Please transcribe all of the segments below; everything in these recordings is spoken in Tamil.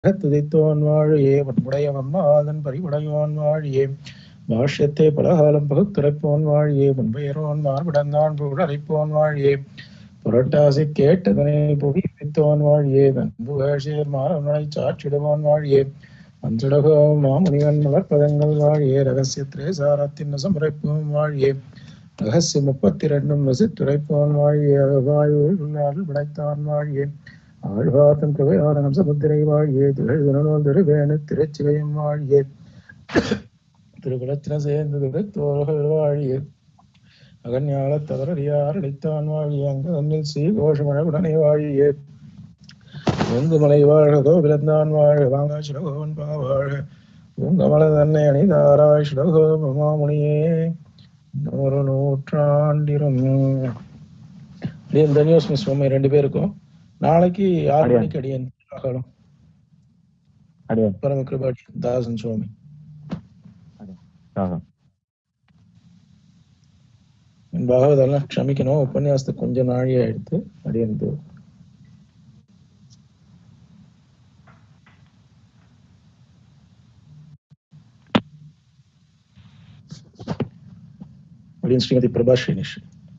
துதித்தோன் வாழியே பண்புடையவன் மாதன் பரிவுடையோன் வாழியே பாஷ்யத்தை பலகாலம் பகுத்துரைப்போன் வாழியே முன்பெயரோன் மார்பிடந்தான் புகழரைப்போன் வாழியே புரட்டாசி கேட்டதனை புகித்தோன் வாழியே தன்புகழ்சேர் மாறவனை சாற்றிடுவான் வாழியே அஞ்சுடகோ மாமுனிவன் மலர்பதங்கள் வாழியே ரகசிய திரேசாரத்தின் நசமுறைப்போன் வாழியே ரகசிய முப்பத்தி ரெண்டும் ரசித்துரைப்போன் வாழியே அகவாயுள் விடைத்தான் வாழியே ஆழ்வார்த்தன் கிருபையாரனம் சமுத்திரை வாழியே திகழ்வினோல் திருவேணு திருச்சிவையும் வாழியே திருக்குளத்தின சேர்ந்து திருத்தோர்கள் வாழியே அகன்யால தவறியார் அளித்தான் வாழியே அங்கு தன்னில் ஸ்ரீ கோஷமழகுடனே வாழியே வெந்து மலை வாழ்க கோபிலந்தான் வாழ்க வாங்கா சிலகோவன் பா வாழ்க பூங்கமல தன்னை அணிதாராய் சிலகோ மாமுனியே நூறு நூற்றாண்டிரும் அடியன் தனியோஸ்மி சுவாமி ரெண்டு பேருக்கும் நாளைக்கு ஆறு அடியேன். மணிக்கு அடியன் அகலம் அடியேன் பரம கிருபாடி தாசன் சுவாமி ஆஹா. என் பாகவதெல்லாம் க்ஷமிக்கணும் உபன்யாசத்துக்கு கொஞ்சம் நாழி ஆயிடுத்து அடியன்து அடியன் ஸ்ரீமதி பிரபா ஸ்ரீனிஷ்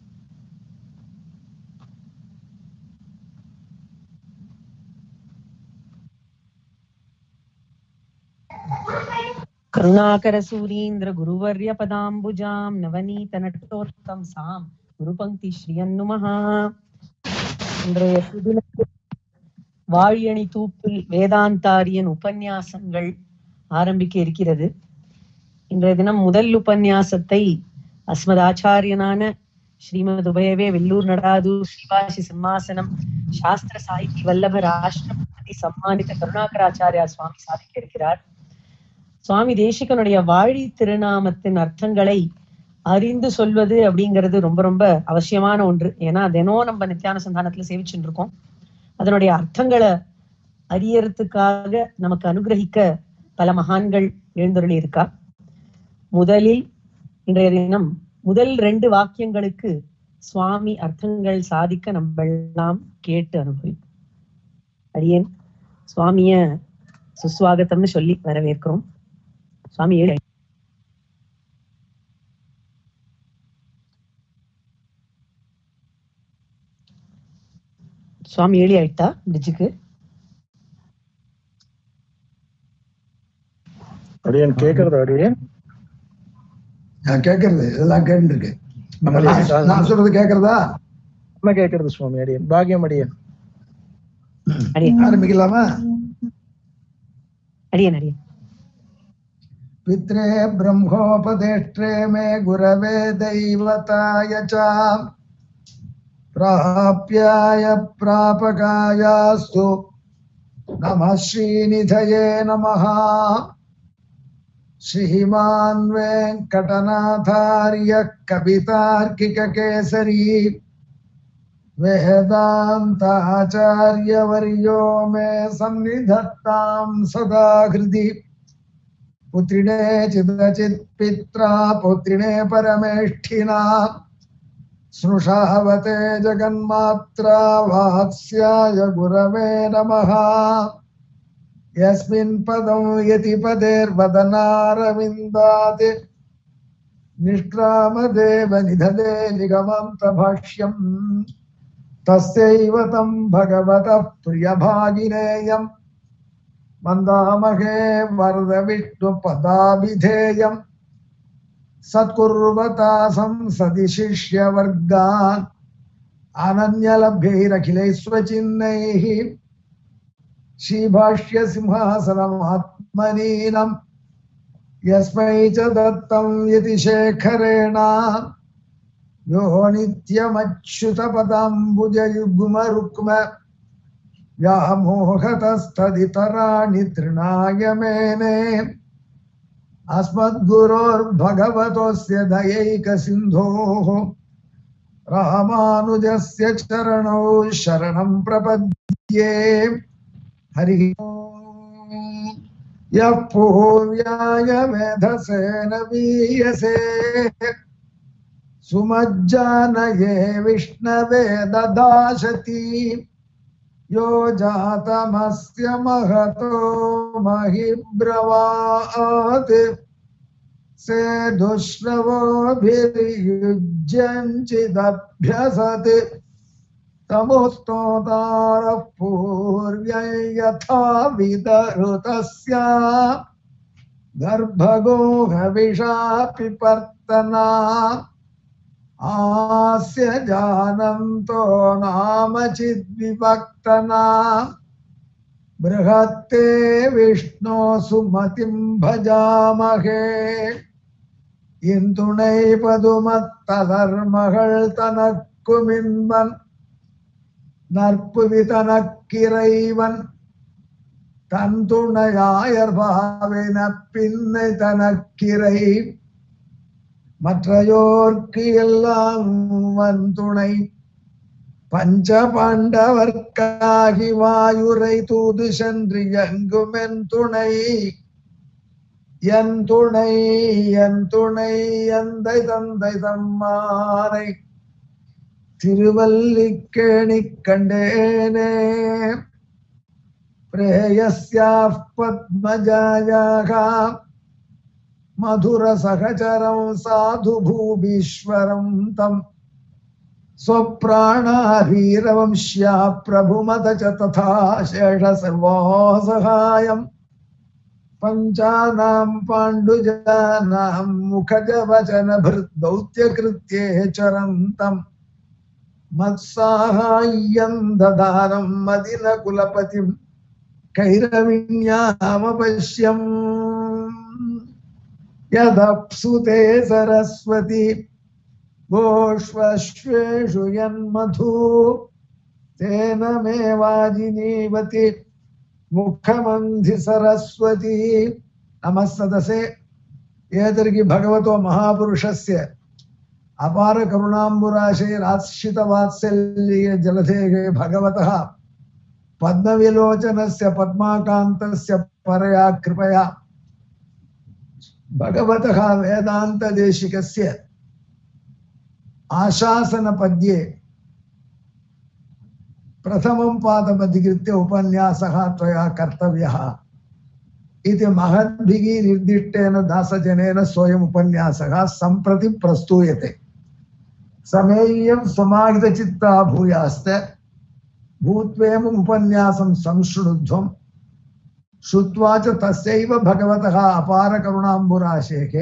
கருணாகரசூරීन्द्र गुरुवर्य पदाम्बुजां नवनीतनटोत्तम சாம் குருபங்கி ஸ்ரீயன்னுமஹ இன்றைய சுதினத்தில் வாழியணி தூப்பில் வேதாந்தாரியன் உபன்யாசங்கள் ஆரம்பிக்க இருக்கிறது இன்றைய தினம் முதல் உபன்யாசத்தை அஸ்மதாச்சாரியனான ஸ்ரீமத் உபயவே வெல்லூர் நடாது ஸ்ரீவாசி சிம்மாசனம் சாஸ்திர சாகித்ய வல்லப ராஷ்டிரபதி சம்மானித கருணாகராச்சாரியா சுவாமி சாதிக்க இருக்கிறார் சுவாமி தேசிகனுடைய வாழி திருநாமத்தின் அர்த்தங்களை அறிந்து சொல்வது அப்படிங்கிறது ரொம்ப ரொம்ப அவசியமான ஒன்று ஏன்னா தினம் நம்ம நித்தியானுசந்தானத்துல சேவிச்சுட்டு இருக்கோம் அதனுடைய அர்த்தங்களை அறியறதுக்காக நமக்கு அனுகிரகிக்க பல மகான்கள் எழுந்தருளி இருக்கா முதலில் இன்றைய தினம் முதல் ரெண்டு வாக்கியங்களுக்கு சுவாமி அர்த்தங்கள் சாதிக்க நம்ம எல்லாம் கேட்டு அனுபவி அடியேன் சுவாமிய சுஸ்வாகத்தம்னு சொல்லி வரவேற்கிறோம் சுவாமி ஏழு சுவாமி ஏழி ஆயிட்டா பிரிட்ஜுக்கு அடியன் கேக்குறது அடியன் நான் கேட்கறது இதெல்லாம் கேட்டு இருக்கு நான் நான் சொல்றது கேட்கறதா என்ன கேக்குறது சுவாமி அடியன் பாக்கியம் அடியன் அடியேன் ஆரம்பிக்கலாமா அடியேன் அடியேன் पित्रे ब्रह्मोपदेष्ट्रे मे गुरवे दैवताय च प्राप्याय प्रापकायास्तु नमः श्रीनिधये नमः श्रीमान् वेङ्कटनाथार्यः कवितार्किककेसरी वेदान्ताचार्यवर्यो मे सन्निधत्तां सदा हृदि पुत्रिणे चिदचित् पित्रा पुत्रिणे परमेष्ठिना स्नुषावते जगन्मात्रा वात्स्याय गुरवे नमः यस्मिन् पदं यतिपदेर्वदनारविन्दात् निष्क्रामदेव निधदे निगमन्तभाष्यम् तस्यैव तं भगवतः प्रियभागिनेयम् मन्दामहे वरदविष्णुपदाभिधेयम् सत्कुर्वता संसदि शिष्यवर्गान् अनन्यलभ्यैरखिलैः स्वचिह्नैः श्रीभाष्यसिंहासनमात्मनीनम् यस्मै च दत्तं यतिशेखरेण यो नित्यमच्युतपदाम्बुजयुग्मरुक्म व्यामोहतस्तदितराणि तृणाय मेने अस्मद्गुरोर्भगवतोऽस्य दयैकसिन्धोः रामानुजस्य चरणौ शरणं प्रपद्ये हरिः ओम्। यः पूर्व्याय मेधसेन वीयसे सुमज्जानये विष्णवे ददाशति यो जातमस्य महतो महिब्रवात् से दुष्णवोभिर्युज्यञ्चिदभ्यसत् तमुस्तोतारः पूर्व्यै यथा विदरुतस्य गर्भगो हविषा पिपर्तना आस्य जानन्तो नाम चिद्विभक्तना बृहत्ते विष्णो सुमतिं भजामहे இந்துணை பதுமத்தலர்மகள் தனக்குமின்பன் நற்புவி தனக்கிறைவன் தன் துணையாயர் பாவின பின்னை தனக்கிரை மற்றையோர்க்கு எல்லாம் வன் துணை பஞ்ச பாண்டவர்க்காகி வாயுரை தூது சென்று எங்குமென் துணை என் துணை என் துணை எந்தை தந்தை தம்மானை திருவல்லிக்கேணி கண்டேனே பிரேயஸ்யாः பத்மஜாயாக மதுரசகச்சரம் சாது பூபீஸ்வரம் தம் स्वप्राणाभीरवंश्या प्रभुमत च तथा शेष सर्वासहायम् पञ्चानां पाण्डुजानां मुखजवचनभृद्दौत्यकृत्ये चरन्तम् मत्साहाय्यं ददानं मदिनकुलपतिं कैरविण्यामपश्यम् यदप्सुते सरस्वती गोष्वश्वेषु यन्मधु तेन मे वाजिनीवति मुखमन्धि सरस्वती नमः सदसे एतर्हि भगवतो महापुरुषस्य अपार करुणाम्बुराशैराश्रितवात्सल्ये जलधेः भगवतः पद्मविलोचनस्य पद्माकान्तस्य परया कृपया भगवतः वेदान्तदेशिकस्य आशासनपद्ये प्रथमं पादमधिकृत्य उपन्यासः त्वया कर्तव्यः इति महद्भिः निर्दिष्टेन दासजनेन स्वयम् उपन्यासः सम्प्रति प्रस्तूयते समेयं समाहितचित्ता भूयास्त भूत्वेमम् उपन्यासं संशृणुध्वम् श्रुत्वा च तस्यैव भगवतः अपारकरुणाम्बुराशेः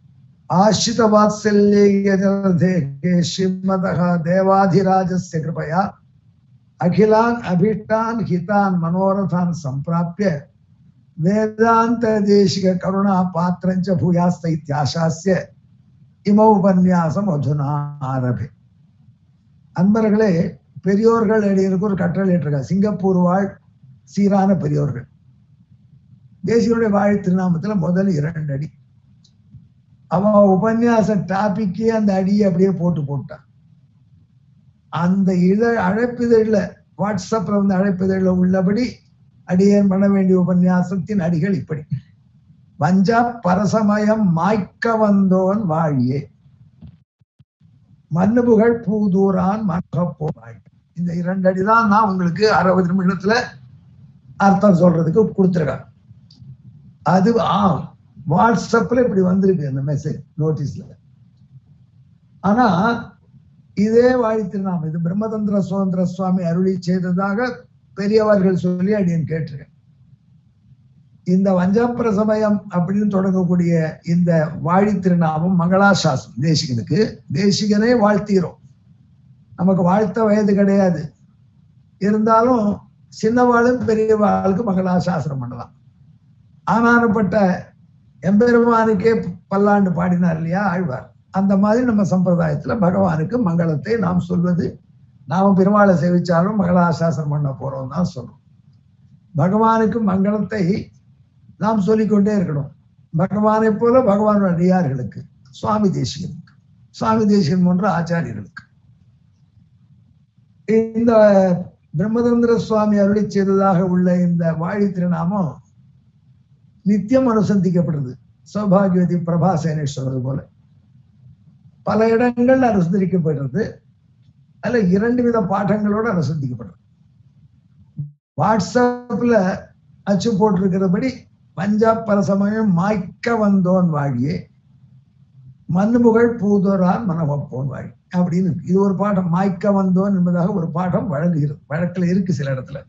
आश्रितवात्सल्ये श्रीमतः देवाधिराजस्य कृपया अखिलान् अभीष्टान् हितान् मनोरथान् सम्प्राप्य वेदान्तदेशिककरुणा पात्रञ्च भूयास्त इत्याशास्य இம உபன்யாசம் அதுனா ஆரபி அன்பர்களே பெரியோர்கள் அடியனுக்கு ஒரு கட்டளை இட்டிருக்காங்க சிங்கப்பூர் வாழ் சீரான பெரியோர்கள் தேசியனுடைய வாழ் திருநாமத்துல முதல் இரண்டு அடி அவன் உபன்யாச டாபிக்கே அந்த அடியை அப்படியே போட்டு போட்டான் அந்த இத அழைப்பிதழில் வாட்ஸ்அப்ல வந்து அழைப்பிதழில் உள்ளபடி அடியேன் பண்ண வேண்டிய உபன்யாசத்தின் அடிகள் இப்படி வஞ்சா பரசமயம் மாய்க்க வந்தோன் வாழியே மண்ணுபுகள் பூதூரான் மனப்போ இந்த இரண்டு அடிதான் நான் உங்களுக்கு அறுபது நிமிடத்துல அர்த்தம் சொல்றதுக்கு கொடுத்துருக்கேன் அது ஆ வாட்ஸ்அப்ல இப்படி வந்திருக்கு அந்த மெசேஜ் நோட்டீஸ்ல ஆனா இதே வாழ்த்திருநாம் இது பிரம்மதந்திர சுதந்திர சுவாமி அருளி செய்ததாக பெரியவர்கள் சொல்லி அடியன் கேட்டிருக்கேன் இந்த வஞ்சப்பிரசமயம் அப்படின்னு தொடங்கக்கூடிய இந்த வாழி திருநாமம் மங்களாசாசனம் தேசிகனுக்கு தேசிகனே வாழ்த்துகிறோம் நமக்கு வாழ்த்த வயது கிடையாது இருந்தாலும் சின்னவாளும் பெரியவாளுக்கு மங்களாசாசனம் பண்ணலாம் ஆனானப்பட்ட எம்பெருமானுக்கே பல்லாண்டு பாடினார் இல்லையா ஆழ்வார் அந்த மாதிரி நம்ம சம்பிரதாயத்துல பகவானுக்கு மங்களத்தை நாம் சொல்வது நாம பெருமாளை சேவிச்சாலும் மங்களாசாசனம் பண்ண போறோம் தான் சொல்றோம் பகவானுக்கு மங்களத்தை நாம் சொல்லிக்கொண்டே இருக்கணும் பகவானை போல பகவான் அடியார்களுக்கு சுவாமி தேசிகனுக்கு சுவாமி தேசிகன் போன்ற ஆச்சாரியர்களுக்கு இந்த பிரம்மதந்திர சுவாமி அருளி செய்ததாக உள்ள இந்த வாழி திருநாமம் நித்தியம் அனுசந்திக்கப்படுறது சௌபாகியவதி பிரபாசேனை சொல்றது போல பல இடங்கள்ல அனுசந்திக்கப்படுறது அதுல இரண்டு வித பாடங்களோடு அனுசந்திக்கப்படுறது வாட்ஸ்அப்ல அச்சு போட்டிருக்கிறபடி பஞ்சாப் பரசமயம் மாய்க்க வந்தோன் வாழியே மண்புகழ் பூதோரான் மனமப்போன் வாழி அப்படின்னு இருக்கு இது ஒரு பாடம் மாய்க்க வந்தோன் என்பதாக ஒரு பாடம் வழங்குகிறது வழக்குல இருக்கு சில இடத்துல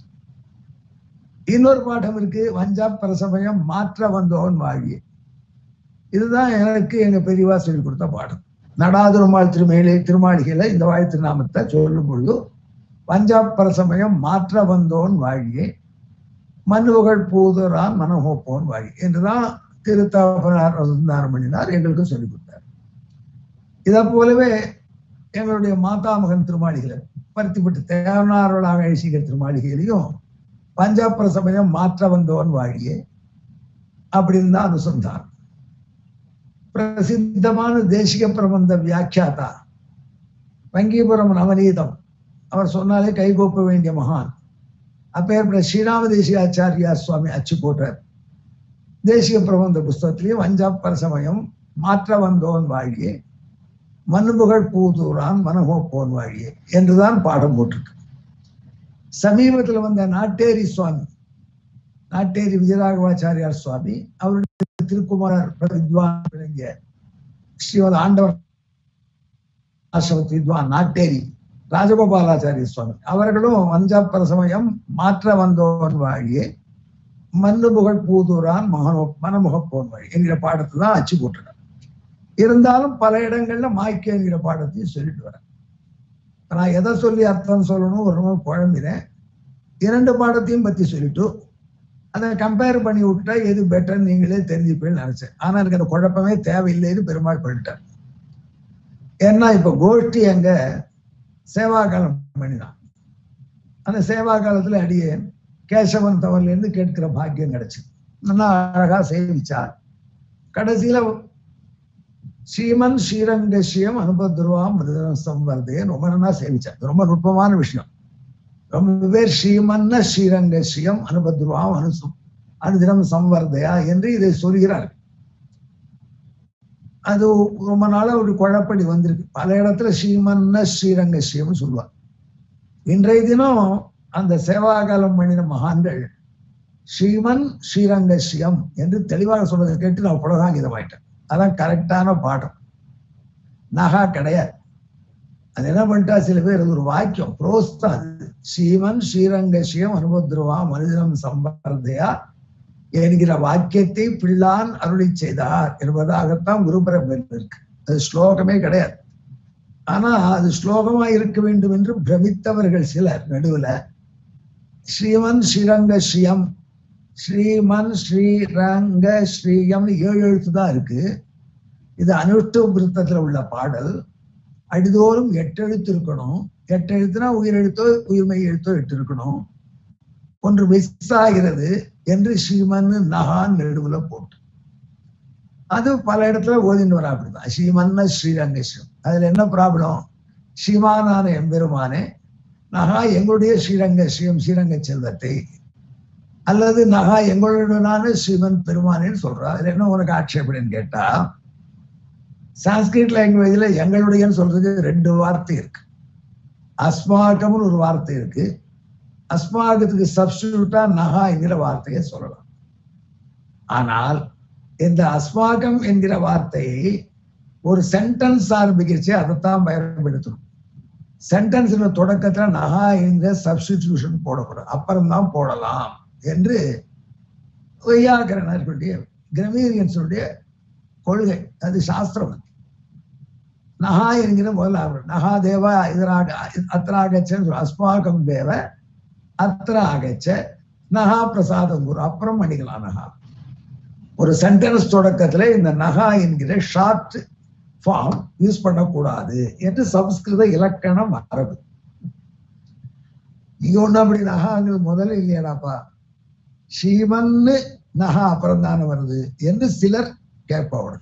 இன்னொரு பாடம் இருக்கு பஞ்சாப் பரசமயம் மாற்ற வந்தோன் வாழியே இதுதான் எனக்கு எங்க பெரியவா சொல்லி கொடுத்த பாடம் நடாதுருமாள் திருமேலே திருமாளிகையில இந்த வாய் திருநாமத்தை சொல்லும் பொழுது பஞ்சாப் பரசமயம் மாற்ற வந்தோன் வாழியே மண்புகழ் பூதோரான் மனமோப்போன் வாழி என்றுதான் திருத்தாபனார் வசந்தாரம் பண்ணினார் எங்களுக்கும் சொல்லிக் கொடுத்தார் இதை போலவே எங்களுடைய மாதாமகன் திருமாளிகளை பருத்திப்பட்டு தேவனாரோளாக அழிசிக்கிற திருமாளிகையிலையும் பஞ்சாப்ர சமயம் மாற்ற வந்தவன் வாழியே அப்படின்னு தான் அனுசந்தானம் பிரசித்தமான தேசிக பிரபந்த வியாக்கியாதா வங்கீபுரம் நவநீதம் அவர் சொன்னாலே கைகோப்ப வேண்டிய மகான் அப்பேற்பட்ட ஸ்ரீராம தேசிகாச்சாரியா சுவாமி அச்சு போட்டார் தேசிய பிரபந்த புஸ்தகத்திலேயே பஞ்சாப் பரசமயம் மாற்ற வந்தோன் வாழியே மண்புகழ் பூதூரான் மனமோப்போன் வாழியே என்றுதான் பாடம் போட்டிருக்கு சமீபத்துல வந்த நாட்டேரி சுவாமி நாட்டேரி விஜயராகவாச்சாரியார் சுவாமி அவருடைய திருக்குமாரர் வித்வான் விளங்கிய ஸ்ரீமத் ஆண்டவர் ஆசிரமத் வித்வான் நாட்டேரி ராஜகோபாலாச்சாரிய சுவாமி அவர்களும் பஞ்சாப் பரசமயம் மாற்ற வந்தோன் வாழியே மண்ணு புகழ் பூதூரான் மகனோ மனமுகப்போன் வழி என்கிற பாடத்தை தான் அச்சு போட்டிருக்காங்க இருந்தாலும் பல இடங்கள்ல மாய்க்கு என்கிற பாடத்தையும் சொல்லிட்டு வரேன் நான் எதை சொல்லி அர்த்தம் சொல்லணும் ஒரு நாள் குழம்பினேன் இரண்டு பாடத்தையும் பத்தி சொல்லிட்டு அதை கம்பேர் பண்ணி விட்டா எது பெட்டர் நீங்களே தெரிஞ்சுப்பேன்னு நினைச்சேன் ஆனா எனக்கு அந்த குழப்பமே தேவையில்லைன்னு பெருமாள் பண்ணிட்டார் ஏன்னா இப்ப கோஷ்டி அங்க சேவா காலம் பண்ணினான் அந்த சேவா காலத்துல அடியேன் கேசவன் தவறுல இருந்து கேட்கிற பாக்கியம் கிடைச்சது நல்லா அழகா சேவிச்சார் கடைசியில ஸ்ரீமன் ஸ்ரீரங்க ஸ்ரீயம் அனுபத்ருவாம் மிருதனம் சம்வர்தே ரொம்ப நல்லா சேவிச்சார் ரொம்ப நுட்பமான விஷயம் ரொம்ப பேர் ஸ்ரீமன்ன ஸ்ரீரங்க ஸ்ரீயம் அனுபத்ருவாம் அனுசம் அனுதினம் சம்வர்தயா என்று இதை சொல்கிறார் அது ரொம்ப நாளா ஒரு குழப்படி வந்திருக்கு பல இடத்துல ஸ்ரீமன்ன ஸ்ரீரங்க ஸ்ரீயம் சொல்லுவார் இன்றைய தினம் அந்த சேவாகாலம் பண்ணின மகான்கள் ஸ்ரீமன் ஸ்ரீரங்க ஸ்ரீயம் என்று தெளிவாக சொன்னதை கேட்டு நான் புலகாங்கிதமாயிட்டேன் அதான் கரெக்டான பாடம் நகா கிடையாது அது என்ன பண்ணிட்டா சில பேர் அது ஒரு வாக்கியம் ப்ரோஸ் தான் அது ஸ்ரீமன் ஸ்ரீரங்க ஸ்ரீயம் அனுபத்ருவா மனிதனம் சம்பர்தையா என்கிற வாக்கியத்தை பிள்ளான் அருளி செய்தார் என்பதாகத்தான் குருபரம்பர் இருக்கு அது ஸ்லோகமே கிடையாது ஆனா அது ஸ்லோகமா இருக்க வேண்டும் என்று பிரமித்தவர்கள் சிலர் நடுவுல ஸ்ரீமன் ஸ்ரீரங்க ஸ்ரீயம் ஸ்ரீமன் ஸ்ரீரங்க ஸ்ரீயம் ஏழு எழுத்து தான் இருக்கு இது அனுஷ்டு விருத்தத்துல உள்ள பாடல் அடிதோறும் எட்டு எழுத்து இருக்கணும் எட்டு எழுத்துனா உயிரெழுத்தோ உயிர்மை எழுத்தோ எட்டு இருக்கணும் ஒன்று மிஸ் ஆகிறது என்று ஸ்ரீமன் நகான் நடுவுல போட்டு அது பல இடத்துல ஓதின்னு வரா அப்படிதான் ஸ்ரீமன்ன ஸ்ரீரங்க ஸ்ரீம் அதுல என்ன ப்ராப்ளம் ஸ்ரீமானான எம்பெருமானே நகா எங்களுடைய ஸ்ரீரங்க ஸ்ரீம் ஸ்ரீரங்க செல்வத்தை அல்லது நகா எங்களுடனான ஸ்ரீமன் பெருமானேன்னு சொல்றா அதுல என்ன உனக்கு ஆட்சேபனைன்னு கேட்டா சான்ஸ்கிரிட் லாங்குவேஜ்ல எங்களுடையன்னு சொல்றதுக்கு ரெண்டு வார்த்தை இருக்கு அஸ்மாகம்னு ஒரு வார்த்தை இருக்கு அஸ்மாகத்துக்கு சப்ஸ்டியூட்டா நகா என்கிற வார்த்தையை சொல்லலாம் ஆனால் இந்த அஸ்மாகம் என்கிற வார்த்தையை ஒரு சென்டென்ஸ் ஆரம்பிக்கிறச்சு அதைத்தான் பயன்படுத்தணும் சென்டென்ஸ் தொடக்கத்துல நகா என்கிற சப்ஸ்டிடியூஷன் போடக்கூடாது அப்புறம் தான் போடலாம் என்று வையாகரணர்களுடைய கிரமீரியன்ஸுடைய கொள்கை அது சாஸ்திரம் நகா என்கிற முதல்ல ஆகணும். நகா தேவ இதராக அத்தராகச்ச அஸ்மாகம் தேவ அத்திர ஆகச்ச நகா பிரசாதம் குரு அப்புறம் பண்ணிக்கலாம் நகா ஒரு சென்டென்ஸ் தொடக்கத்துல இந்த நகா என்கிற ஷார்ட் ஃபார்ம் யூஸ் பண்ணக்கூடாது என்று சம்ஸ்கிருத இலக்கண மரபு இங்க ஒண்ணு அப்படி நகாங்கிறது முதல்ல இல்லையாடாப்பா ஸ்ரீமன்னு நகா அப்புறம் தானே வருது என்று சிலர் கேட்பவர்கள்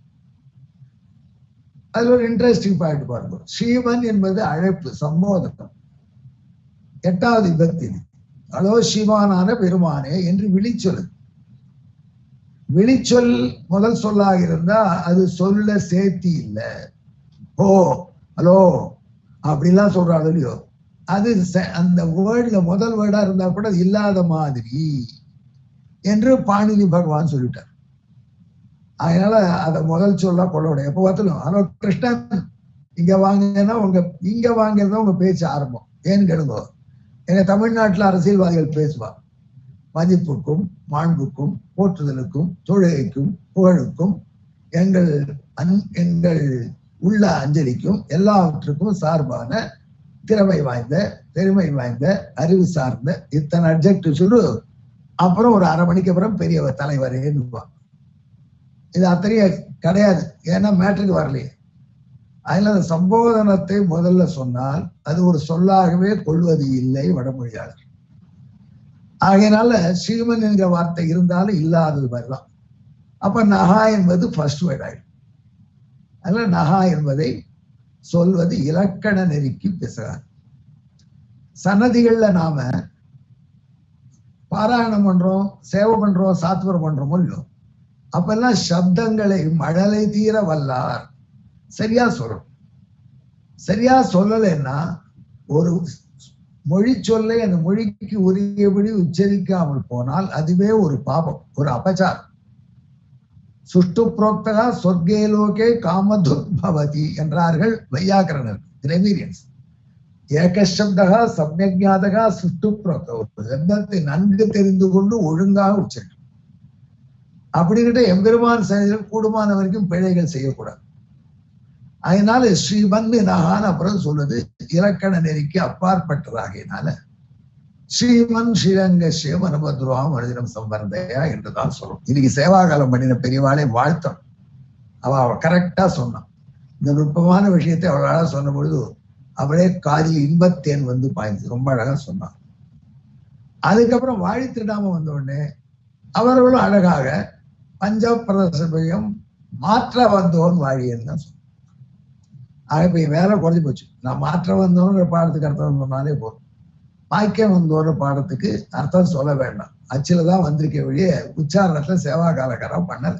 அதுல ஒரு இன்ட்ரெஸ்டிங் பாயிண்ட் பாருங்க ஸ்ரீமன் என்பது அழைப்பு சம்போதனம் எட்டாவது விபக்தி அலோ சிவானான பெருமானே என்று விழிச்சொல் விழிச்சொல் முதல் சொல்லாக இருந்தா அது சொல்ல சேர்த்தி இல்ல ஓ ஹலோ அப்படிலாம் சொல்றாங்க இல்லையோ அது செ- அந்த வேர்ட்ல முதல் வேர்டா இருந்தா கூட அது இல்லாத மாதிரி என்று பாணினி பகவான் சொல்லிட்டார் அதனால அதை முதல் சொல்லா கொள்ளவிட எப்ப பார்த்தாலும் ஹலோ கிருஷ்ணன் இங்க வாங்கன்னா உங்க இங்க வாங்கிறத உங்க பேச்சு ஆரம்பம் ஏன்னு கேளுங்க எங்க தமிழ்நாட்டுல அரசியல்வாதிகள் பேசுவா மதிப்புக்கும் மாண்புக்கும் போற்றுதலுக்கும் தொழுகைக்கும் புகழுக்கும் எங்கள் அன் எங்கள் உள்ள அஞ்சலிக்கும் எல்லாவற்றுக்கும் சார்பான திறமை வாய்ந்த பெருமை வாய்ந்த அறிவு சார்ந்த இத்தனை அப்ஜெக்ட் சொல்லு அப்புறம் ஒரு அரை மணிக்கு அப்புறம் பெரியவர் தலைவரேன்னு இது அத்தனையும் கிடையாது ஏன்னா மேட்ருக்கு வரலையே அதுல அந்த சம்போதனத்தை முதல்ல சொன்னால் அது ஒரு சொல்லாகவே கொள்வது இல்லை வடமொழியாளர் ஆகையினால ஸ்ரீமன் என்கிற வார்த்தை இருந்தாலும் இல்லாதது மாதிரிதான் அப்ப நகா என்பது ஃபர்ஸ்ட் வேர்ட் ஆயிடும் அதுல நகா என்பதை சொல்வது இலக்கண நெருக்கி பேசுறார் சன்னதிகள்ல நாம பாராயணம் பண்றோம் சேவை பண்றோம் சாத்துவரம் பண்றோமோ இல்லையோ அப்பெல்லாம் சப்தங்களை மழலை தீர வல்லார் சரியா சொல்லணும் சரியா சொல்லலைன்னா ஒரு மொழி சொல்லை அந்த மொழிக்கு உரியபடி உச்சரிக்காமல் போனால் அதுவே ஒரு பாபம் ஒரு அபச்சாரம் சுஷ்டு புரோக்தகா சொர்க்கே லோகே காமதுர்பவதி என்றார்கள் வையாக்கரணர் கிரெமீரியன்ஸ் ஏகசப்தகா சமயஜாதகா சுஷ்டு புரோக்த ஒரு சப்தத்தை நன்கு தெரிந்து கொண்டு ஒழுங்காக உச்சரிக்கும் அப்படிங்கிட்ட எம்பெருமான் செயல்கள் கூடுமான வரைக்கும் பிழைகள் செய்யக்கூடாது அதனால ஸ்ரீமன் நகான் அப்புறம் சொல்லுது இலக்கண நெறிக்கு அப்பாற்பட்டதாகினால ஸ்ரீமன் ஸ்ரீரங்க சிவம் அனுபத்ருவாம் அனுதினம் சம்பர்ந்தையா என்றுதான் சொல்லும் இன்னைக்கு சேவாகாலம் பண்ணின பெரியவாளை வாழ்த்தம் அவ அவ கரெக்டா சொன்னான் இந்த நுட்பமான விஷயத்தை அவள் அழகா சொன்ன பொழுது அவளே காதில் இன்பத்தேன் வந்து பாய்ந்து ரொம்ப அழகா சொன்னான் அதுக்கப்புறம் வாழி திருடாம வந்த உடனே அவர்களும் அழகாக பஞ்சபிரதசபையும் மாற்ற வந்தோன் வாழியன்னு தான் சொன்னான் ஆக இப்ப என் வேலை குறைஞ்சு போச்சு நான் மாற்ற வந்தோன்ற பாடத்துக்கு அர்த்தம் சொன்னாலே போதும் வாய்க்க வந்தோன்ற பாடத்துக்கு அர்த்தம் சொல்ல வேண்டாம் அச்சில தான் வந்திருக்க வழிய உச்சாரணத்துல சேவா காலக்காரம் பண்ணல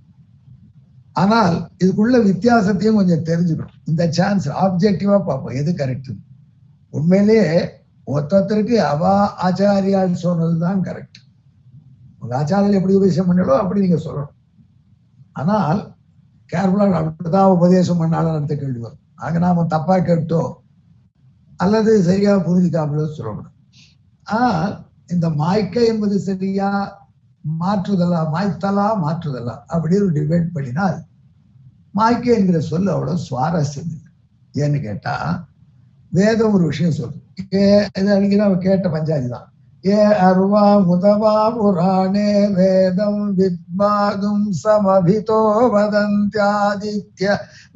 ஆனால் இதுக்குள்ள வித்தியாசத்தையும் கொஞ்சம் தெரிஞ்சுக்கணும் இந்த சான்ஸ் ஆப்ஜெக்டிவா பார்ப்போம் எது கரெக்ட் உண்மையிலேயே ஒருத்தருக்கு அவா ஆச்சாரியால் சொன்னதுதான் கரெக்ட் உங்க ஆச்சாரியில் எப்படி உபதேசம் பண்ணலோ அப்படி நீங்க சொல்லணும் ஆனால் கேர்ஃபுல்லா அப்படிதான் உபதேசம் பண்ணாலும் அடுத்த கேள்வி வரும் ஆக நாம தப்பா கேட்டோ அல்லது சரியா புரிஞ்சுக்காமலோ சொல்லணும் ஆனால் இந்த மாய்க்க என்பது சரியா மாற்றுதலா மாய்த்தலா மாற்றுதலா அப்படின்னு ஒரு டிபேட் பண்ணினால் மாய்க்க என்கிற சொல் அவ்வளவு சுவாரஸ்யம் இல்லை ஏன்னு கேட்டா வேதம் ஒரு விஷயம் சொல்லுது ஏ இது அன்னைக்கு நம்ம கேட்ட பஞ்சாயத்து தான் ஏ அருவா முதவா புராணே வேதம் வித்வாகும் சமபிதோ வதந்தியாதித்ய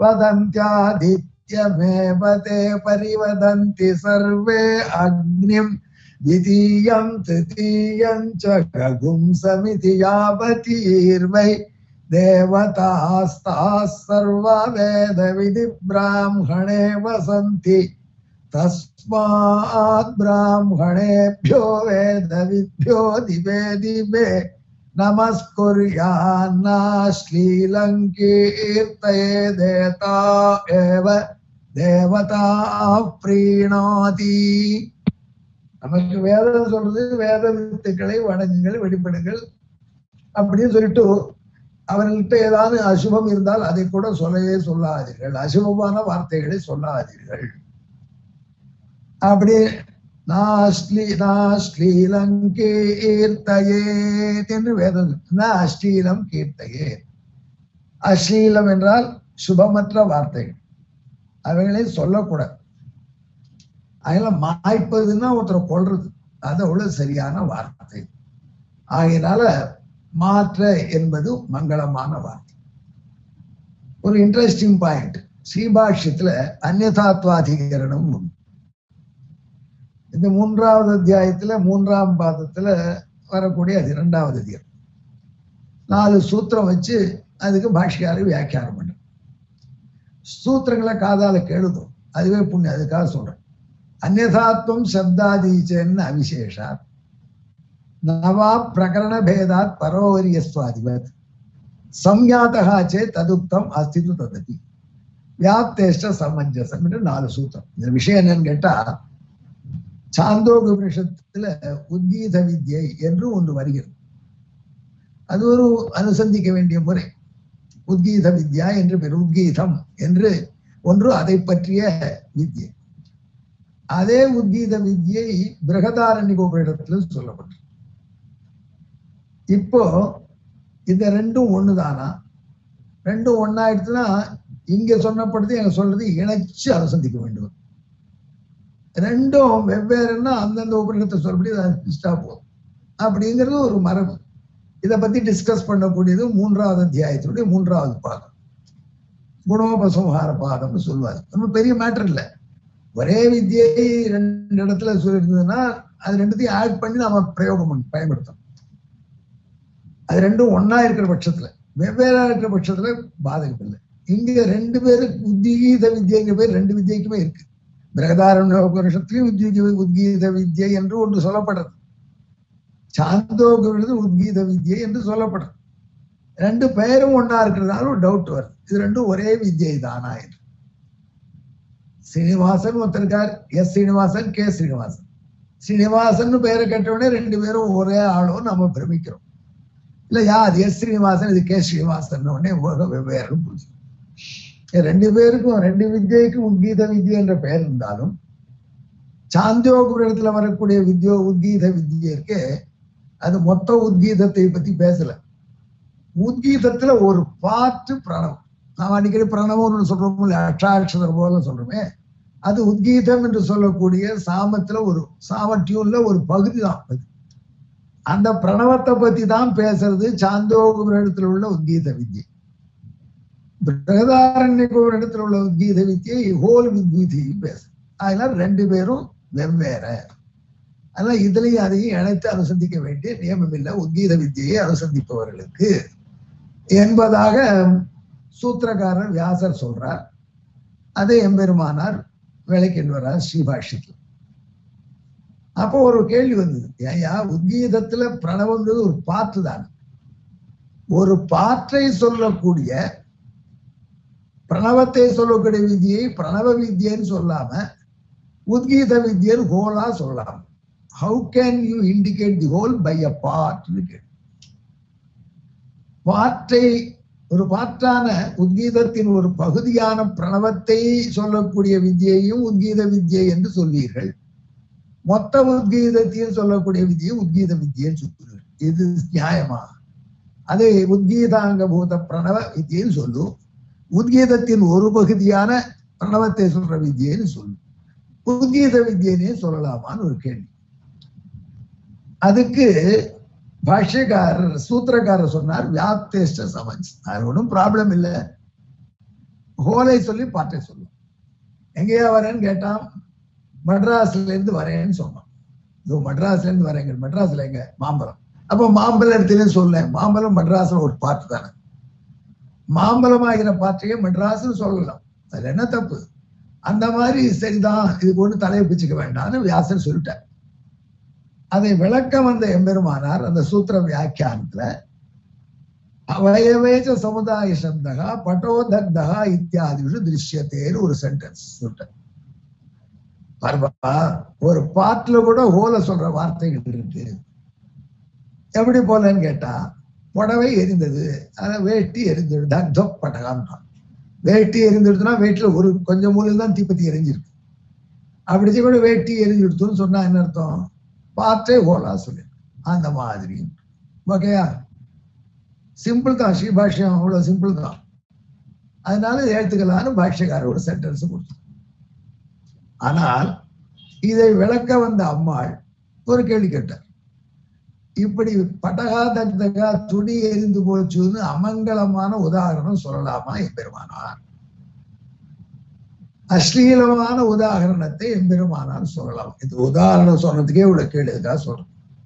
வதந்தியாதித்யமேவதே பரிவதந்தி சர்வே அக்னிம் द्वितीयं तृतीयं च गगुं समिति यावतीर्वै देवतास्ताः सर्वा वेदविधिब्राह्मणे वसन्ति तस्मात् ब्राह्मणेभ्यो वेदविद्भ्यो दिवे दिवे नमस्कुर्यान्नाश्लीलङ्कीर्तये देता एव देवताः प्रीणाति நமக்கு வேதம் சொல்றது வேத வித்துக்களை வணங்குங்கள் வெளிப்படுங்கள் அப்படின்னு சொல்லிட்டு அவர்கள்ட்ட ஏதாவது அசுபம் இருந்தால் அதை கூட சொல்லவே சொல்லாதீர்கள் அசுபமான வார்த்தைகளை சொல்லாதீர்கள் அப்படி நாஸ்லி நாஸ்லீலம் கீர்த்தையேத் என்று வேதம் ந அஸ்லீலம் கீர்த்தையே அஸ்லீலம் என்றால் சுபமற்ற வார்த்தைகள் அவைகளை சொல்லக்கூடாது அதனால மாய்ப்பதுன்னா ஒருத்தரை கொள்றது அது அவ்வளவு சரியான வார்த்தை ஆகையினால மாற்ற என்பது மங்களமான வார்த்தை ஒரு இன்ட்ரெஸ்டிங் பாயிண்ட் ஸ்ரீபாஷ்யத்துல அந்நதாத்வாதிகரணம் உண்டு இந்த மூன்றாவது அத்தியாயத்துல மூன்றாம் பாதத்துல வரக்கூடிய அது இரண்டாவது அதிகாரம் நாலு சூத்திரம் வச்சு அதுக்கு பாஷ்யாரு வியாக்கியானம் பண்ண சூத்திரங்களை காதால கேளுதும் அதுவே புண்ணியம் அதுக்காக சொல்றேன் அந்நதாத்வம் சப்தாதீச்சன்னு அவிசேஷாத் நவா பிரகரண பேதாத் பரோவரியஸ்வாதிவத் சம்யாதகா சே ததுக்தம் அஸ்தித்து தததி வியாப்தேஷ்ட சமஞ்சசம் என்று நாலு சூத்திரம் இந்த விஷயம் என்னன்னு கேட்டா சாந்தோக உபனிஷத்துல உத்கீத வித்யை என்று ஒன்று வருகிறது அது ஒரு அனுசந்திக்க வேண்டிய முறை உத்கீத வித்யா என்று பெயர் உத்கீதம் என்று ஒன்று அதை பற்றிய வித்யை அதே உத்கீத வித்யை பிரகதாரண்ய உபனிடத்துல சொல்லப்பட்டு இப்போ இந்த ரெண்டும் ஒண்ணுதானா ரெண்டும் ஒன்னாயிடுச்சுன்னா இங்க சொன்னப்படுது எங்க சொல்றது இணைச்சு அனுசந்திக்க வேண்டும் ரெண்டும் வெவ்வேறுன்னா அந்தந்த உபநிடத்தை சொல்லப்படி அது போகும் அப்படிங்கிறது ஒரு மரபு இதை பத்தி டிஸ்கஸ் பண்ணக்கூடியது மூன்றாவது அத்தியாயத்தினுடைய மூன்றாவது பாகம் குணோபசம்ஹார பாதம்னு சொல்லுவாரு ரொம்ப பெரிய மேட்டர் இல்லை ஒரே வித்தியை ரெண்டு இடத்துல சொல்லியிருந்ததுன்னா அது ரெண்டுத்தையும் ஆட் பண்ணி நாம பிரயோகம் பண்ணி பயன்படுத்தணும் அது ரெண்டும் ஒண்ணா இருக்கிற பட்சத்துல வெவ்வேறா இருக்கிற பட்சத்துல பாதகம் இல்லை இங்க ரெண்டு பேருக்கு உத்கீத வித்யங்கிற பேர் ரெண்டு வித்யக்குமே இருக்கு பிரகதாரண்ய உபனிஷத்துலயும் உத்கீத உத்கீத வித்யை என்று ஒன்று சொல்லப்படுறது சாந்தோகிறது உத்கீத வித்யை என்று சொல்லப்படுறது ரெண்டு பெயரும் ஒண்ணா இருக்கிறதுனால ஒரு டவுட் வருது இது ரெண்டும் ஒரே வித்யை தானா என்று ஸ்ரீனிவாசன் ஒருத்தர் இருக்கார் எஸ் ஸ்ரீனிவாசன் கே ஸ்ரீனிவாசன் ஸ்ரீனிவாசன் பெயரை கேட்டவுடனே ரெண்டு பேரும் ஒரே ஆளோ நம்ம பிரமிக்கிறோம் இல்ல யா அது எஸ் ஸ்ரீனிவாசன் இது கே ஸ்ரீனிவாசன் உடனே உலகம் வெவ்வேறு புரிஞ்சுக்கும் ரெண்டு பேருக்கும் ரெண்டு வித்யைக்கும் உத்கீத வித்யை என்ற பெயர் இருந்தாலும் சாந்தியோகுரத்துல வரக்கூடிய வித்யோ உத்கீத வித்யை இருக்கு அது மொத்த உத்கீதத்தை பத்தி பேசல உத்கீதத்துல ஒரு பாட்டு பிரணவம் நாம் அடிக்கடி பிரணவம்னு சொல்றோம் அக்ஷாட்சரம் போல சொல்றோமே அது உத்கீதம் என்று சொல்லக்கூடிய சாமத்துல ஒரு சாம டியூன்ல ஒரு பகுதி தான் அது அந்த பிரணவத்தை பத்தி தான் பேசுறது சாந்தோகுரத்துல உள்ள உத்கீத வித்யை பிரகதாரண்யகோர் இடத்துல உள்ள உத்கீத வித்தியை ஹோல் வித்கீதையும் பேச அதனால ரெண்டு பேரும் வெவ்வேற அதனால இதுலயும் அதையும் இணைத்து அனுசந்திக்க வேண்டிய நியமம் இல்லை உத்கீத வித்தியை அனுசந்திப்பவர்களுக்கு என்பதாக சூத்திரக்காரர் வியாசர் சொல்றார் அதை எம்பெருமானார் விளக்கின்றார் ஸ்ரீபாஷிக்கு அப்போ ஒரு கேள்வி வந்தது ஏயா உத்கீதத்துல பிரணவங்கிறது ஒரு பாட்டு தான் ஒரு பாற்றை சொல்லக்கூடிய பிரணவத்தை சொல்லக்கூடிய வித்தியை பிரணவ வித்யன்னு சொல்லாம உத்கீத வித்யன் ஹோலா சொல்லலாம் how can you indicate the whole by a part பாற்றை ஒரு பாற்றான உத்கீதத்தின் ஒரு பகுதியான பிரணவத்தை சொல்லக்கூடிய வித்தியையும் உத்கீத வித்யை என்று சொல்வீர்கள் மொத்த உத்கீதத்தையும் சொல்லக்கூடிய வித்தியை உத்கீத வித்தியன்னு சொல்வீர்கள் இது நியாயமா அது உத்கீதாங்க பூத பிரணவ வித்தியன்னு சொல்லும் உத்கீதத்தின் ஒரு பகுதியான பிரணவத்தை சொல்ற வித்தியன்னு சொல்லும் உத்கீத வித்தியனே சொல்லலாமான்னு ஒரு கேள்வி அதுக்கு பாஷ்யக்காரர் சூத்திரக்காரர் சொன்னார் வியாப்தேஷ்ட சமஞ்ச் அது ஒன்றும் ப்ராப்ளம் இல்லை ஹோலை சொல்லி பாட்டை சொல்லும் எங்கேயா வரேன்னு கேட்டான் மெட்ராஸ்ல இருந்து வரேன்னு சொன்னான் இதோ மெட்ராஸ்ல இருந்து வரேங்க மெட்ராஸ்ல எங்க மாம்பழம் அப்போ மாம்பழம் இடத்துல சொல்ல மாம்பழம் மெட்ராஸ்ல ஒரு பாட்டு தானே மாம்பழம் ஆகிற பாட்டையே மெட்ராஸ்னு சொல்லலாம் அதுல என்ன தப்பு அந்த மாதிரி சரிதான் இதுக்கு ஒண்ணு தலையை பிச்சுக்க வேண்டாம்னு வியாசர் சொல்லிட்டார் அதை விளக்க வந்த எம்பெருமானார் அந்த சூத்திர வியாக்கியானத்துல அவயவேச்ச சமுதாய சப்தகா பட்டோதக்தகா இத்தியாதி திருஷ்யத்தேன்னு ஒரு சென்டென்ஸ் சொல்லிட்டார் பரவா ஒரு பாட்டுல கூட ஹோல சொல்ற வார்த்தைகள் இருக்கு எப்படி போலன்னு கேட்டா புடவை எரிந்தது அத வேட்டி எரிந்தது தக்தோ பட்டகான்றான் வேட்டி எரிந்துடுதுன்னா வேட்டில ஒரு கொஞ்சம் மூலையில் தான் தீப்பத்தி எரிஞ்சிருக்கு அப்படி கூட வேட்டி எரிஞ்சுடுத்துன்னு சொன்னா என்ன அர்த்தம் பார்த்தே ஹோலா சொல்லு அந்த மாதிரி ஓகேயா சிம்பிள் தான் ஸ்ரீபாஷ்யம் அவ்வளவு சிம்பிள் தான் அதனால ஏற்றுக்கலான்னு பாஷ்யக்காரர் ஒரு சென்டென்ஸ் கொடுத்து ஆனால் இதை விளக்க வந்த அம்மாள் ஒரு கேள்வி கேட்டார் இப்படி பட்டகா தக்தகா துணி எரிந்து போச்சுன்னு அமங்கலமான உதாரணம் சொல்லலாமா எம்பெருமானார் அஸ்லீலமான உதாரணத்தை எம்பெருமானார் சொல்லலாம் இந்த உதாரணம் சொன்னதுக்கே இவ்வளவு கேளுக்கா சொல்றேன்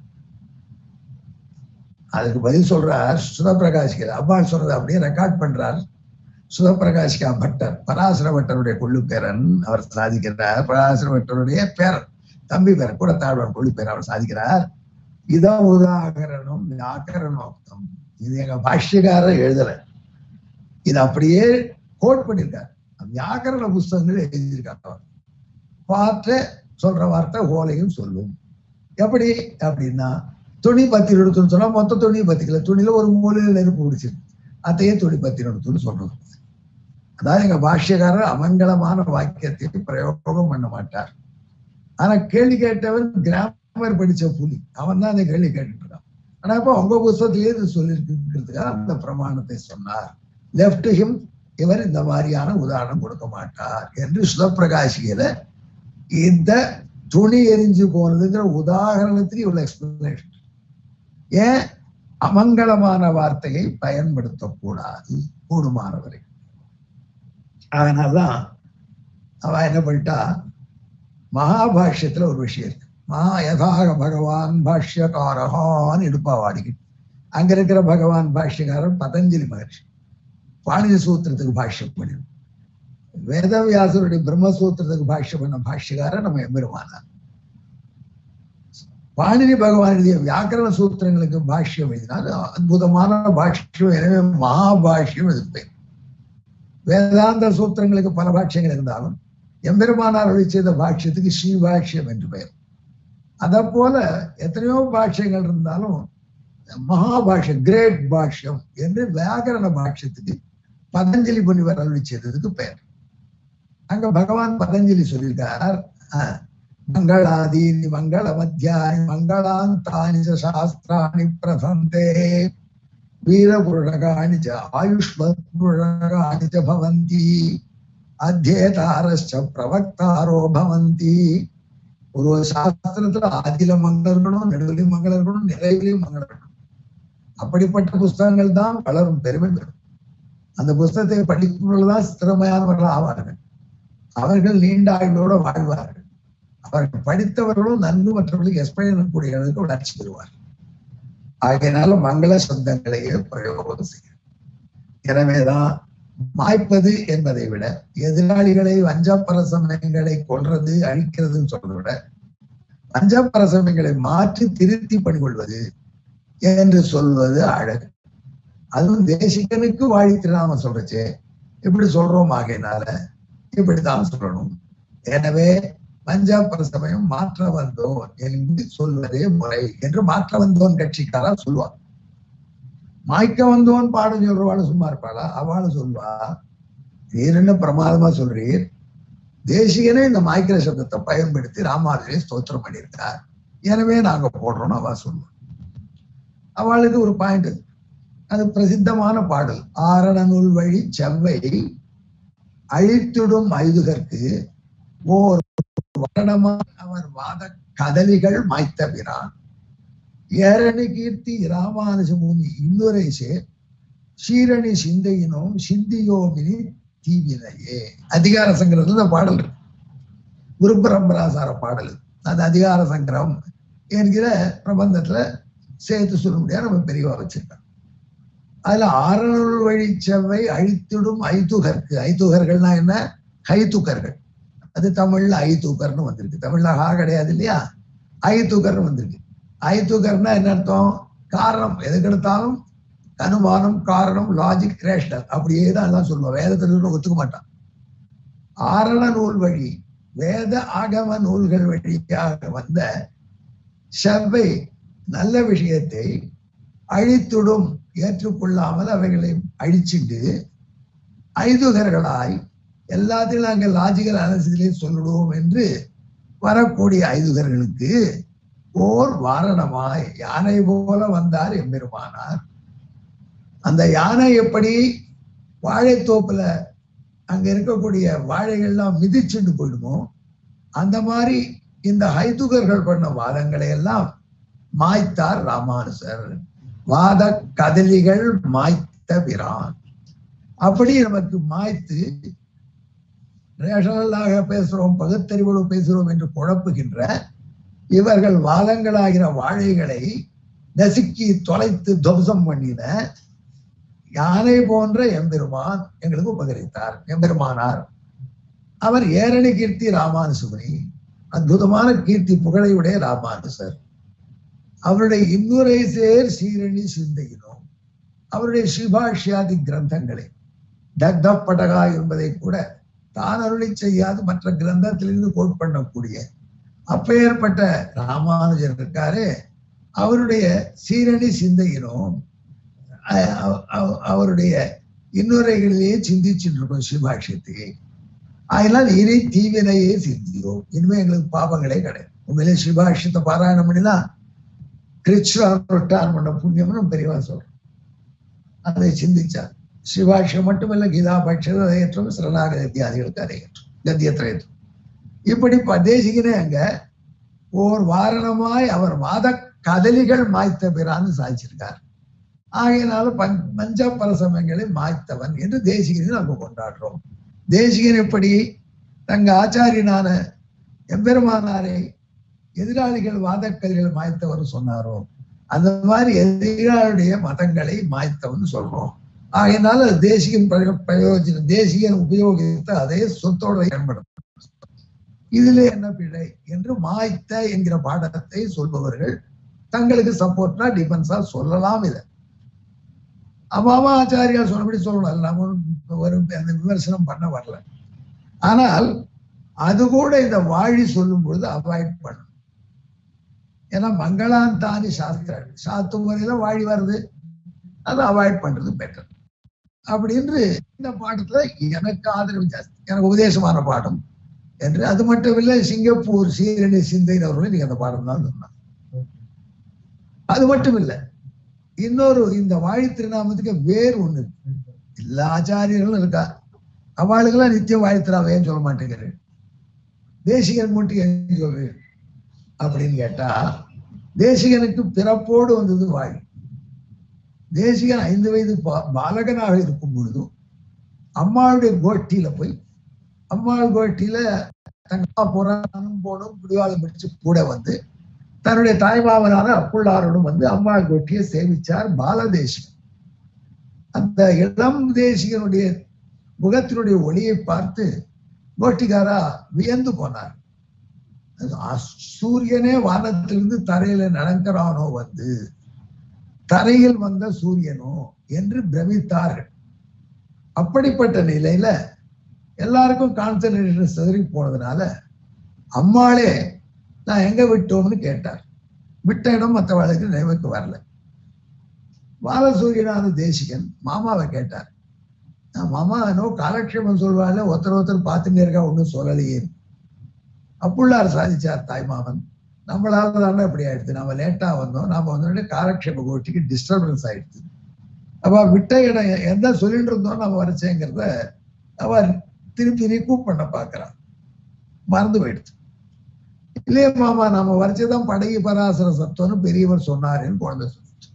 அதுக்கு பதில் சொல்றார் சுதப்பிரகாஷ்கர் அம்மாள் சொன்னதை அப்படியே ரெக்கார்ட் பண்றார் சுதப்பிரகாஷ்கா பட்டர் பராசர பட்டருடைய கொள்ளு பேரன் அவர் சாதிக்கிறார் பராசர பட்டருடைய பேரன் தம்பி பேரன் கூட தாழ்வார் கொள்ளு பேர் அவர் சாதிக்கிறார் இதான் உதாகரணம் வியாக்கரணோக்தம் இது எங்க பாஷ்யக்காரர் எழுதல இது அப்படியே கோட் பண்ணியிருக்காரு வியாக்கரண புஸ்தகங்கள் எழுதியிருக்காங்க பார்த்து சொல்ற வார்த்தை ஓலையும் சொல்லும் எப்படி அப்படின்னா துணி பத்தி எடுத்துன்னு சொன்னா மொத்த துணி பத்திக்கல துணியில ஒரு மூலையில நெருப்பு பிடிச்சிருக்கு அதையே துணி பத்தி எடுத்துன்னு சொல்றது அதாவது எங்க பாஷ்யக்காரர் அமங்கலமான வாக்கியத்தை பிரயோகம் பண்ண மாட்டார் ஆனா கேள்வி கேட்டவன் கிராமர் படிச்ச புலி அவன் தான் அந்த கேள்வி கேட்டுட்டு இருக்கான் ஆனா இப்ப உங்க புஸ்தகத்திலேயே இது சொல்லியிருக்கிறதுக்காக அந்த பிரமாணத்தை சொன்னார் லெப்ட் ஹிம் இவர் இந்த மாதிரியான உதாரணம் கொடுக்க மாட்டார் என்று சுதப்பிரகாசியில இந்த துணி எரிஞ்சு போனதுங்கிற உதாரணத்துக்கு இவ்வளவு எக்ஸ்பிளனேஷன் ஏன் அமங்கலமான வார்த்தையை பயன்படுத்தக்கூடாது கூடுமானவரை அதனால்தான் அவ என்ன பண்ணிட்டா மகாபாஷ்யத்துல ஒரு விஷயம் இருக்கு மகா யதாக பகவான் பாஷ்யகாரகான்னு எடுப்பா வாடிக்கிட்டு அங்க இருக்கிற பகவான் பாஷ்யக்காரன் பதஞ்சலி மகர்ஷி பாணினி சூத்திரத்துக்கு பாஷ்யம் பண்ணி வேதவியாசருடைய பிரம்மசூத்திரத்துக்கு பாஷ்யம் பண்ண பாஷ்யக்காரன் நம்ம எம்பெருமானார் பாணினி பகவான் எழுதிய வியாக்கரண சூத்திரங்களுக்கு பாஷ்யம் எழுதினார் அற்புதமான பாஷ்யம் எனவே மகாபாஷ்யம் இது பேர் வேதாந்த சூத்திரங்களுக்கு பல பாஷ்யங்கள் இருந்தாலும் எம்பெருமானார் அருளி செய்த பாஷ்யத்துக்கு ஸ்ரீபாஷ்யம் என்று பெயர் அதை போல எத்தனையோ பாஷ்யங்கள் இருந்தாலும் மகாபாஷ்யம் கிரேட் பாஷ்யம் என்று வியாகரண பாஷ்யத்துக்கு பதஞ்சலி முனிவர் அருளி செய்ததுக்கு பெயர் அங்க பகவான் பதஞ்சலி சொல்லியிருக்கார் அஹ், மங்களாதீனி மங்கள மத்தியானி மங்களாந்தானி ச சாஸ்திராணி பிரசந்தே வீரபுருடகாணி ச ஆயுஷ்மத்புருடகாணி ச பவந்தி அத்தியேதாரஸ்ச பிரவக்தாரோ பவந்தி ஒரு ஒரு சாஸ்திரத்துல ஆதில மங்களம் இருக்கணும் நடுவிலையும் மங்களம் இருக்கணும் நிறைவிலையும் மங்களம் இருக்கணும் அப்படிப்பட்ட புஸ்தகங்கள் தான் வளரும் பெருமை பெறும் அந்த புஸ்தகத்தை படிப்பவர்கள்தான் ஸ்திரமையானவர்கள் ஆவார்கள் அவர்கள் நீண்ட ஆயுளோட வாழ்வார்கள் அவர்கள் படித்தவர்களும் நன்கு மற்றவர்களுக்கு எக்ஸ்பிளைன் கூடிய அளவுக்கு வளர்ச்சி பெறுவார் ஆகையினால மங்கள சொந்தங்களையே பிரயோகம் செய்யும் எனவேதான் மாய்ப்பது என்பதை விட எதிராளிகளை வஞ்சப்பரசமயங்களை கொல்றது அழிக்கிறதுன்னு சொல்றதை விட வஞ்சப்பரசமயங்களை மாற்றி திருத்தி பண்ணிக்கொள்வது என்று சொல்வது அழகு அதுவும் தேசிகனுக்கு வாழி திருநாம சொல்றச்சே இப்படி சொல்றோம் ஆகையினால இப்படித்தான் சொல்லணும் எனவே பஞ்சாபர சமயம் மாற்ற வந்தோன் என்று சொல்வதே முறை என்று மாற்ற வந்தோன் கட்சிக்காரா சொல்லுவார் மாய்க்க வந்தோன் பாடம் சொல்றவாಳು சும்மா இருப்பாளா அவளு சொல்வா நீர் என்ன பிரமாதமா சொல்றீர் தேசிகனே இந்த மாய்க்கிற சப்தத்தை பயன்படுத்தி ராமாவிலே ஸ்தோத்திரம் பண்ணியிருக்கார் எனவே நாங்க போடுறோம்னு அவ சொல்லுவா அவளுக்கு ஒரு பாயிண்ட் அது பிரசித்தமான பாடல் ஆரண நூல் வழி செவ்வை அழித்திடும் ஐதுகற்கு ஓர் வரணமா அவர் வாத கதலிகள் மாய்த்த பிரான் ஏரணி கீர்த்தி ராமானுஜமுனி இன்னுரைசே சீரணி சிந்தையினோம் சிந்தியோமினி தீவினையே அதிகார சங்கரத்துல இந்த பாடல் இருக்கு குரு பரம்பராசார பாடல் அது அதிகார சங்கரம் என்கிற பிரபந்தத்துல சேர்த்து சொல்ல முடியாது நம்ம பெரியவா வச்சிருக்கோம் அதுல ஆரணூல் வழி செவ்வை அழித்திடும் ஐத்துகருக்கு ஐத்துகர்கள்னா என்ன கைத்துக்கர்கள் அது தமிழ்ல ஐத்தூக்கர்னு வந்திருக்கு தமிழ்ல ஹா கிடையாது இல்லையா ஐத்தூக்கர்னு வந்திருக்கு ஐத்தூக்கர்னா என்ன அர்த்தம் காரணம் எதுக்கு எடுத்தாலும் அனுமானம் காரணம் லாஜிக் ரேஷனல் அப்படியே தான் எல்லாம் சொல்லுவோம் வேதத்துல ஒத்துக்க மாட்டான் ஆரண நூல் வழி வேத ஆகம நூல்கள் வழியாக வந்த செவ்வை நல்ல விஷயத்தை அழித்துடும் ஏற்றுக்கொள்ளாமல் அவைகளை அழிச்சிட்டு ஐதுகர்களாய் எல்லாத்தையும் நாங்கள் லாஜிக்கல் அனலிசிலே சொல்லிடுவோம் என்று வரக்கூடிய ஐதுகர்களுக்கு ஓர் வாரணமாய் யானை போல வந்தார் எம்பெருமானார் அந்த யானை எப்படி வாழைத்தோப்புல அங்க இருக்கக்கூடிய வாழைகள்லாம் மிதிச்சுண்டு போயிடுமோ அந்த மாதிரி இந்த ஹைதுகர்கள் பண்ண வாதங்களை எல்லாம் மாய்த்தார் ராமானுசர் வாத கதலிகள் மாய்த்த பிரான் அப்படி நமக்கு மாய்த்து ரேஷனலாக பேசுறோம் பகுத்தறிவோடு பேசுறோம் என்று குழப்புகின்ற இவர்கள் வாதங்களாகிற வாழைகளை நசுக்கி தொலைத்து துவம்சம் பண்ணின யானை போன்ற எம்பெருமான் எங்களுக்கு உபகரித்தார் எம்பெருமானார் அவர் ஏரணி கீர்த்தி ராமானுசுமணி அற்புதமான கீர்த்தி புகழையுடைய ராமானுசர் அவருடைய இன்னுரை சேர் சீரணி சிந்தையினோம் அவருடைய ஸ்ரீபாஷ்யாதி கிரந்தங்களை தக்த படகா என்பதை கூட தான் அருளி செய்யாது மற்ற கிரந்தத்திலிருந்து கோட் பண்ணக்கூடிய அப்பேற்பட்ட ராமானுஜர் இருக்காரு அவருடைய சீரணி சிந்தையினும் அ- அவ- அவ- அவருடைய இன்னுரைகளிலேயே சிந்திச்சுட்டு இருக்கோம் சிவபாஷ்யத்தை அதனால் இனி தீவினையே சிந்தியோம் இனிமே எங்களுக்கு பாபங்களே கிடையாது உண்மையிலே சிவபாஷ்யத்தை பாராயணம் பண்ணினா கிருஷ்ணான் பண்ண புண்ணியம்னு நம்ம பெரியவா சொல்றோம் அதை சிந்திச்சார் சிவாஷ்யம் மட்டுமல்ல கீதா பட்சம் அதையற்றும் சரணாகத இத்தியாதிகளுக்கு அதையற்றும் கத்தியத்திரையற்றும் இப்படி பதேசிகனே அங்க ஓர் வாரணமாய் அவர் மாத கதலிகள் மாய்த்த பிறான்னு சாதிச்சிருக்கார் ஆகையினால பஞ் பஞ்ச பரசமங்களை மாய்த்தவன் என்று தேசிகனை நம்ம கொண்டாடுறோம் தேசிகன் எப்படி தங்க ஆச்சாரியனான எம்பெருமானாரை எதிராளிகள் வாதக்கதிர்கள் மாய்த்தவர் சொன்னாரோ அந்த மாதிரி எதிராளுடைய மதங்களை மாய்த்தவன் சொல்றோம் ஆகையினால தேசிகன் பிரயோ- பிரயோஜனம் தேசிகன் உபயோகித்த அதே சொத்தோட பயன்படும் இதுல என்ன பிழை என்று மாய்த்த என்கிற பாடத்தை சொல்பவர்கள் தங்களுக்கு சப்போர்ட்னா டிஃபென்ஸா சொல்லலாம் இதை அம்மாவா ஆச்சாரியார் சொன்னபடி சொல்லணும் நம்ம ஒண்ணும் ஒரு அந்த விமர்சனம் பண்ண வரல ஆனால் அது கூட இந்த வாழி சொல்லும் பொழுது அவாய்ட் பண்ணும் ஏன்னா மங்களாந்தானி சாஸ்திர சாத்து முறையில வாழி வருது அதை அவாய்ட் பண்றது பெட்டர் அப்படின்னு இந்த பாடத்துல எனக்கு ஆதரவு ஜாஸ்தி எனக்கு உபதேசமான பாடம் என்று அது மட்டும் இல்லை சிங்கப்பூர் சீரணி சிந்தை அவர்களும் நீங்க அந்த பாடம் தான் சொன்னாங்க அது மட்டும் இல்லை இன்னொரு இந்த வாழி திருநாமத்துக்கு வேறு ஒண்ணு இருக்கு எல்லா ஆச்சாரியர்களும் இருக்கா அவளுக்கெல்லாம் நித்தியம் வாழி திருநாமம் ஏன் சொல்ல மாட்டேங்கிறேன் தேசிகன் மட்டும் ஏன் சொல்றேன் அப்படின்னு கேட்டா தேசிகனுக்கு பிறப்போடு வந்தது வாழி தேசிகன் ஐந்து வயது பா- பாலகனாக இருக்கும் பொழுதும் அம்மாவுடைய கோஷ்டியில போய் அம்மாள் கோஷ்டியில தங்கா புறானும் போனும் பிடிவாதம் பிடிச்சு கூட வந்து தன்னுடைய தாய்மாமனான அப்புள்ளாரோடும் வந்து அம்மாள் கோஷ்டியை சேவிச்சார் பாலதேசிகன் அந்த இளம் தேசிகனுடைய முகத்தினுடைய ஒளியை பார்த்து கோஷ்டிகாரா வியந்து போனார் அது ஆ- சூரியனே வானத்திலிருந்து தரையில நடக்கிறானோ வந்து தரையில் வந்த சூரியனோ என்று பிரமித்தார்கள் அப்படிப்பட்ட நிலையில எல்லாருக்கும் கான்சன்ட்ரேஷன் சிதறி போனதுனால அம்மாளே நான் எங்க விட்டோம்னு கேட்டார் விட்ட இடம் மற்றவர்களுக்கு நினைவுக்கு வரல பாலசூரியனான தேசிகன் மாமாவை கேட்டார் "நான் மாமா என்னோ காலக்ஷேபம் சொல்வாள் ஒருத்தர் ஒருத்தர் பார்த்துட்டே இருக்கா ஒன்றும் சொல்லலையே அப்புள்ளார் சாதிச்சார் தாய்மாமன் நம்மளால தானே இப்படி ஆயிடுது நம்ம லேட்டா வந்தோம் நாம வந்தோடனே காலக்ஷேப கோஷ்டிக்கு டிஸ்டர்பன்ஸ் ஆயிடுது அப்ப விட்ட இடம் எ- எந்த சொல்லிட்டு இருந்தோம் நம்ம வரைச்சேங்கிறத அவ திருப்பி ரீகூப் பண்ண பாக்குறான் மறந்து போயிடுச்சு இல்லையே மாமா நாம வரைச்சதான் படகி பராசர சத்தம்னு பெரியவர் சொன்னாருன்னு குழந்தை சொல்லிச்சு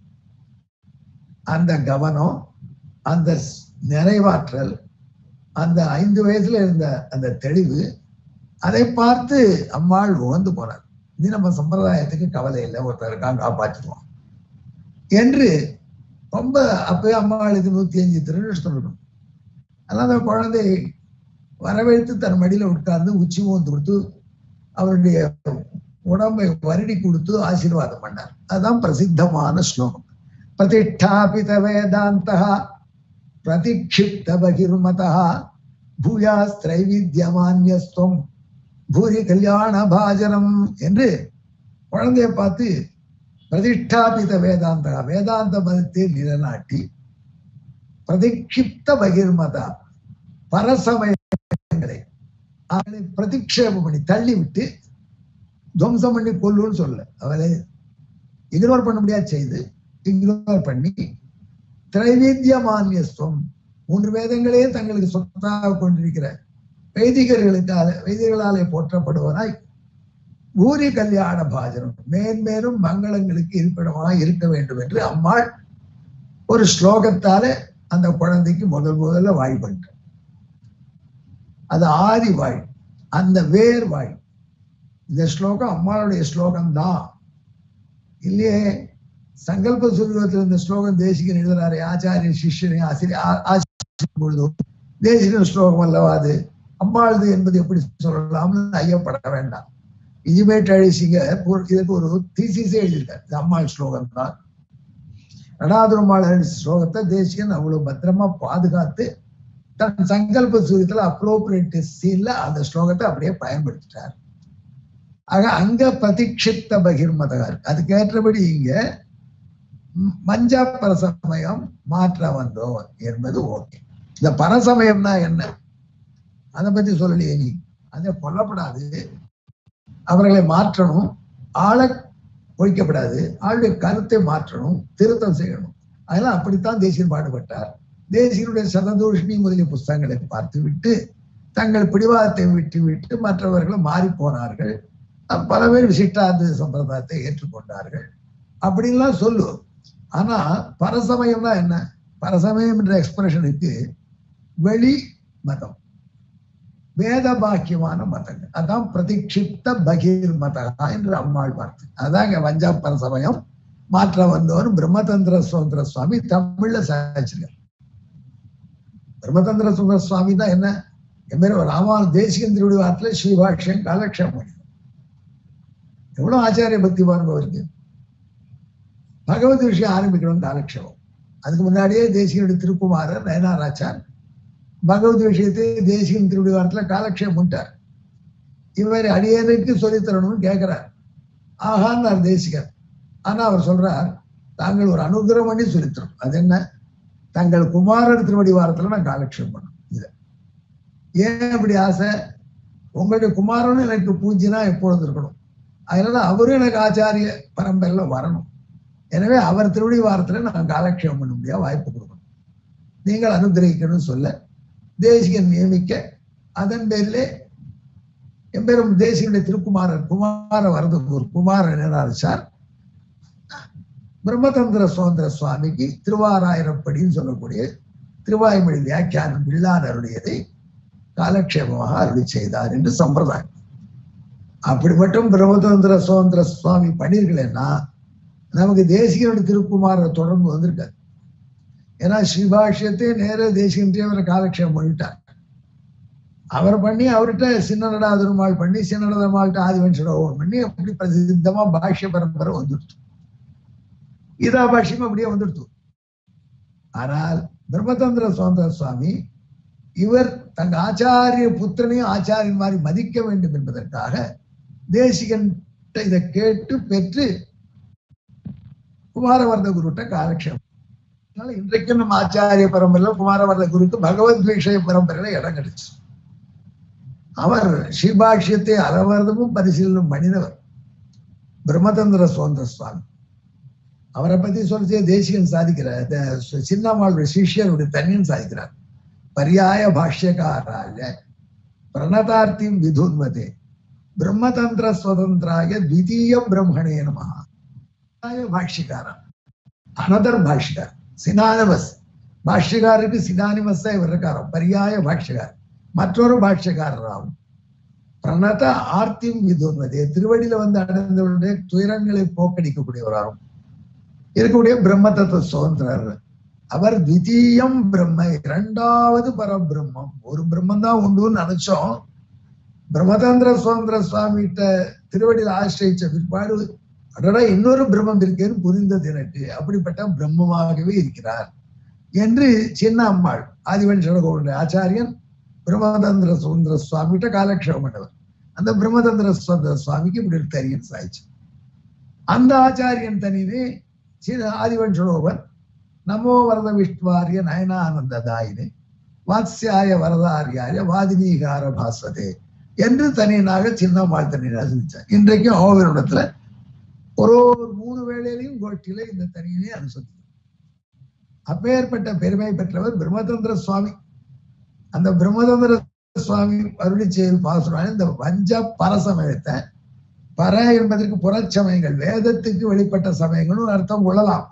அந்த கவனம் அந்த ஸ்- நிறைவாற்றல் அந்த ஐந்து வயசுல இருந்த அந்த தெளிவு அதை பார்த்து அம்மாள் உகந்து போனார் இது நம்ம சம்பிரதாயத்துக்கு கவலை இல்லை ஒருத்தருக்காக காப்பாற்றுவோம் என்று ரொம்ப அப்பவே அம்மாளுக்கு நூத்தி அஞ்சு திருநஷ்டம் இருக்கும் அதனால அந்த குழந்தை வரவேற்று தன் மடியில உட்கார்ந்து உச்சி மோந்து கொடுத்து அவருடைய உடம்பை வருடி கொடுத்து ஆசீர்வாதம் பண்ணார் அதுதான் பிரசித்தமான ஸ்லோகம் பிரதிஷ்டாபித வேதாந்தா பிரதிக்ஷிப்த பகிர்மதா பூயாஸ்திரைவித்யமான்யஸ்துவம் பூரி கல்யாண பாஜனம் என்று குழந்தையை பார்த்து பிரதிஷ்டாபித வேதாந்த வேதாந்த மதத்தை நிலநாட்டி பிரதிக்ஷிப்த பகிர்மதா பரசமயங்களை அவளை பிரதிக்ஷேபம் பண்ணி தள்ளி விட்டு துவம்சம் பண்ணி கொல்லுன்னு சொல்ல அவளை இக்னோர் பண்ண முடியாது செய்து இக்னோர் பண்ணி திரைவீத்தியமானியஸ்துவம் மூன்று வேதங்களே தங்களுக்கு சொத்தாக கொண்டிருக்கிற வைதிகர்களுக்காக வைதிகளாலே போற்றப்படுவதாய் பூரி கல்யாண பாஜனம் மேன்மேலும் மங்களங்களுக்கு இருப்பிடமாக இருக்க வேண்டும் என்று அம்மாள் ஒரு ஸ்லோகத்தால அந்த குழந்தைக்கு முதல் முதல்ல வாய் பண்ணிட்டார் அது ஆதி வாய் அந்த வேர் வாய் இந்த ஸ்லோகம் அம்மாளுடைய ஸ்லோகம் தான் இல்லையே சங்கல்ப சுருகத்தில் இந்த ஸ்லோகம் தேசிகன் எழுதுறாரு ஆச்சாரிய சிஷ்யனை ஆசிரியர் ஆ- ஆசிரியம் பொழுதும் தேசிகன் ஸ்லோகம் அல்லவா அது அம்மாளுது என்பது எப்படி சொல்லலாம்னு ஐயப்பட வேண்டாம் இஜிமேட் அழிசிங்க இதுக்கு ஒரு தீசிஸே எழுதியிருக்காரு இது அம்மாள் ஸ்லோகம் தான் ரணாதுரம்மாள் ஸ்லோகத்தை தேசிகன் அவ்வளவு பத்திரமா பாதுகாத்து தன் சங்கல்ப சூரியத்துல அப்ரோப்ரியேட் சீன்ல அந்த ஸ்லோகத்தை அப்படியே பயன்படுத்திட்டார் ஆக அங்க பிரதிக்ஷிப்த பகிர்மதகா இருக்கு அதுக்கு ஏற்றபடி இங்க ம், மஞ்சா பரசமயம் மாற்ற வந்தோம் என்பது ஓகே இந்த பரசமயம்னா என்ன அதை பத்தி சொல்லலையே நீ அதை கொல்லப்படாது அவர்களை மாற்றணும் ஆளை ஒழிக்கப்படாது ஆளுடைய கருத்தை மாற்றணும் திருத்தம் செய்யணும் அதெல்லாம் அப்படித்தான் தேசியன் பாடுபட்டார் தேசியனுடைய சததூஷணி முதலிய புஸ்தகங்களை பார்த்து விட்டு தங்கள் பிடிவாதத்தை விட்டு விட்டு மற்றவர்கள் மாறி போனார்கள் அஹ் பல பேர் விசிஷ்டாந்த சம்பிரதாயத்தை ஏற்றுக்கொண்டார்கள் அப்படின்லாம் சொல்லு ஆனா பரசமயம்னா என்ன பரசமயம் என்ற எக்ஸ்பிரஷனுக்கு வெளி மதம் வேத பாக்கியமான மதங்கள் அதான் பிரதிக்ஷிப்த பகீர் மதகா என்று அம்மாள் வார்த்தை அதாங்க வஞ்சா பரசமயம் மாற்ற வந்தவர் பிரம்மதந்திர சுதந்திர சுவாமி தமிழ்ல சாதிச்சிருக்கார் பிரம்மதந்திர சுதந்திர சுவாமி தான் என்ன என் ராமான தேசிகந்திரியுடைய வார்த்தையில ஸ்ரீபாஷ்யம் காலக்ஷேபம் பண்ணி எவ்வளவு ஆச்சாரிய பக்தி பாருங்க அவருக்கு பகவத் விஷயம் ஆரம்பிக்கணும் காலக்ஷேபம் அதுக்கு முன்னாடியே தேசிகனுடைய திருக்குமாரர் நயனாராச்சார் பகவத் விஷயத்தை தேசிகன் திருடைய வாரத்துல காலக்ஷேபம் பண்ணிட்டார் இவர் அடியனுக்கு சொல்லித் தரணும்னு கேட்கிறார் ஆஹான்னார் தேசிகர் ஆனா அவர் சொல்றார் தாங்கள் ஒரு அனுகிரகம் பண்ணி சொல்லித்தரும் அது என்ன தங்கள் குமாரர் திருவடி வாரத்துல நான் காலக்ஷேபம் பண்ணணும் இத ஏன் அப்படி ஆசை உங்களுடைய குமாரனும் எனக்கு பூஜினா எப்பொழுது இருக்கணும் அதனால அவரும் எனக்கு ஆச்சாரிய பரம்பரையில வரணும் எனவே அவர் திருவடி வாரத்துல நான் காலக்ஷேபம் பண்ண முடியாது வாய்ப்பு கொடுக்கணும் நீங்கள் அனுகிரகிக்கணும்னு சொல்ல தேசிகன் நியமிக்க அதன் பேரிலே எம்பெரும் தேசிகனுடைய திருக்குமாரர் குமார வரதூர் குமார நிராச்சார் பிரம்மதந்திர சுதந்திர சுவாமிக்கு திருவாராயிரப்படின்னு சொல்லக்கூடிய திருவாய்மொழி வியாக்கியானம் பிள்ளார் அருளியதை காலக்ஷேபமாக அருளி செய்தார் என்று சம்பிரதாயம் அப்படி மட்டும் பிரம்மதந்திர சுதந்திர சுவாமி பண்ணிருக்கலன்னா நமக்கு தேசிகனுடைய திருக்குமாரர் தொடர்பு வந்திருக்காது ஏன்னா ஸ்ரீபாஷ்யத்தை நேர தேசிகன்றே அவரை காலக்ஷேபம் பண்ணிட்டார் அவர் பண்ணி அவர்கிட்ட சின்னடா திருமாள் பண்ணி சின்னட திருமாள்கிட்ட ஆதிவன்சரோகம் பண்ணி அப்படி பிரசித்தமா பாஷ்ய பரம்பரை வந்துடுச்சு கீதா பாஷ்யம் அப்படியே வந்துடுச்சு ஆனால் பிரம்மதந்திர சுதந்திர சுவாமி இவர் தங்க ஆச்சாரிய புத்திரனையும் ஆச்சாரியன் மாதிரி மதிக்க வேண்டும் என்பதற்காக தேசிகன் இதை கேட்டு பெற்று குமாரவர்த குருட்ட காலக்ஷேபம் அதனால இன்றைக்கு நம்ம ஆச்சாரிய பரம்பரையில குமாரவர்த குருக்கு பகவத் விஷய பரம்பரையில இடம் கிடைச்சு அவர் ஸ்ரீபாஷ்யத்தை அறவர்தமும் பரிசீலனம் பண்ணினவர் பிரம்மதந்திர சுதந்திர சுவாமி அவரை பத்தி சொல்லிச்சே தேசிகன் சாதிக்கிறார் த- சின்னம்மாளுடைய சிஷ்யருடைய தனியன் சாதிக்கிறார் பரியாய பாஷ்யகாராய பிரணதார்த்திம் விதுன்மதே பிரம்மதந்திர சுதந்திராய த்விதீய பிரம்மணே நம பாஷ்யக்காரன் அனதர் பாஷ்யக்கார் சினானிமஸ் பாஷ்யக்காரருக்கு சினானிமஸ் இவர் இருக்காராம் பரியாய பாஷ்யக்கார் மற்றொரு பாஷ்யக்காரராகும் பிரணத ஆர்த்திம் விதுன்மதே திருவடியில வந்து அடைந்தவருடைய துயரங்களை போக்கடிக்கக்கூடியவராகும் இருக்கக்கூடிய பிரம்ம தத்துவ சுதந்திரர் அவர் தித்தீயம் பிரம்ம இரண்டாவது பரபிரம்மம் ஒரு பிரம்மம் தான் உண்டுன்னு நினைச்சோம் பிரம்மதந்திர சுதந்திர சுவாமிகிட்ட திருவடியில் ஆசிரியிச்ச பிற்பாடு அடடா இன்னொரு பிரம்மம் இருக்கேன்னு புரிந்தது எனக்கு அப்படிப்பட்ட பிரம்மமாகவே இருக்கிறார் என்று சின்ன அம்மாள் ஆதிவன் சடகோடைய ஆச்சாரியன் பிரம்மதந்திர சுதந்திர சுவாமிகிட்ட காலக்ஷேபம் பண்ணவர் அந்த பிரம்மதந்திர சுதந்திர சுவாமிக்கு இப்படி ஒரு தனியன் சாய்ச்சு அந்த ஆச்சாரியன் தனியே சில ஆதிவன் சடோபர் நமோ வரத விஷ்ணுவாரிய நயனானந்ததாயினே வாத்ஸ்யாய வரதாரியாய வாதினீகார பாஸ்வதே என்று தனியனாக சின்னம்மாள் தனியனாக சிந்திச்சார் இன்றைக்கும் ஓவரிடத்துல ஒரு ஒரு மூணு வேளையிலையும் கோஷ்டியில இந்த தனியனை அனுசரித்தார் அப்பேற்பட்ட பெருமை பெற்றவர் பிரம்மதந்திர சுவாமி அந்த பிரம்மதந்திர சுவாமி அருளி செயல் பாசுரான இந்த வஞ்ச பரசமயத்தை பர என்பதற்கு புறச்சமயங்கள் வேதத்துக்கு வெளிப்பட்ட சமயங்களும் அர்த்தம் கொள்ளலாம்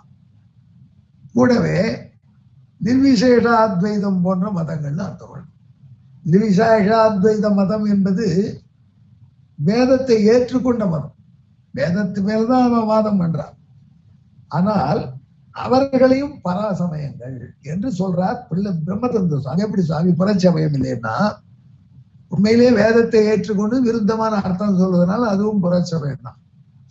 கூடவே நிர்விசேஷாத்வைதம் போன்ற மதங்கள்னு அர்த்தம் கொள்ளலாம் நிர்விசேஷாத்வைத மதம் என்பது வேதத்தை ஏற்றுக்கொண்ட மதம் வேதத்து மேல்தான் அவன் வாதம் பண்றான் ஆனால் அவர்களையும் பராசமயங்கள் என்று சொல்றார் பிள்ளை பிரம்மதந்திர சுவாமி எப்படி சுவாமி புறச்சமயம் இல்லைன்னா உண்மையிலேயே வேதத்தை ஏற்றுக்கொண்டு விருத்தமான அர்த்தம் சொல்வதனால அதுவும் புறச்சமயம் தான்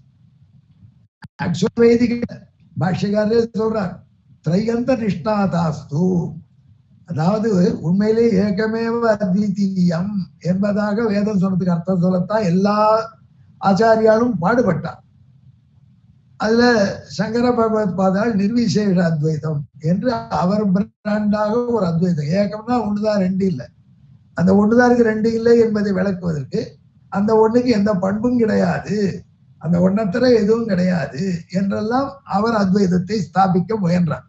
ஆக்சுவல் வைதிக பாஷ்யக்காரரே சொல்றார் திரையந்த நிஷ்டாதாஸ்து அதாவது உண்மையிலே ஏகமேவ அத்விதீயம் என்பதாக வேதம் சொன்னதுக்கு அர்த்தம் சொல்லத்தான் எல்லா ஆச்சாரியாலும் பாடுபட்டார் அதுல சங்கர பகவத் பாதால் நிர்விசேஷ அத்வைதம் என்று அவர் பிராண்டாக ஒரு அத்வைதம் ஏகம்னா ஒண்ணுதான் ரெண்டு இல்லை அந்த ஒண்ணுதான் இருக்கு ரெண்டு இல்லை என்பதை விளக்குவதற்கு அந்த ஒண்ணுக்கு எந்த பண்பும் கிடையாது அந்த ஒன்னத்தில எதுவும் கிடையாது என்றெல்லாம் அவர் அத்வைதத்தை ஸ்தாபிக்க முயன்றார்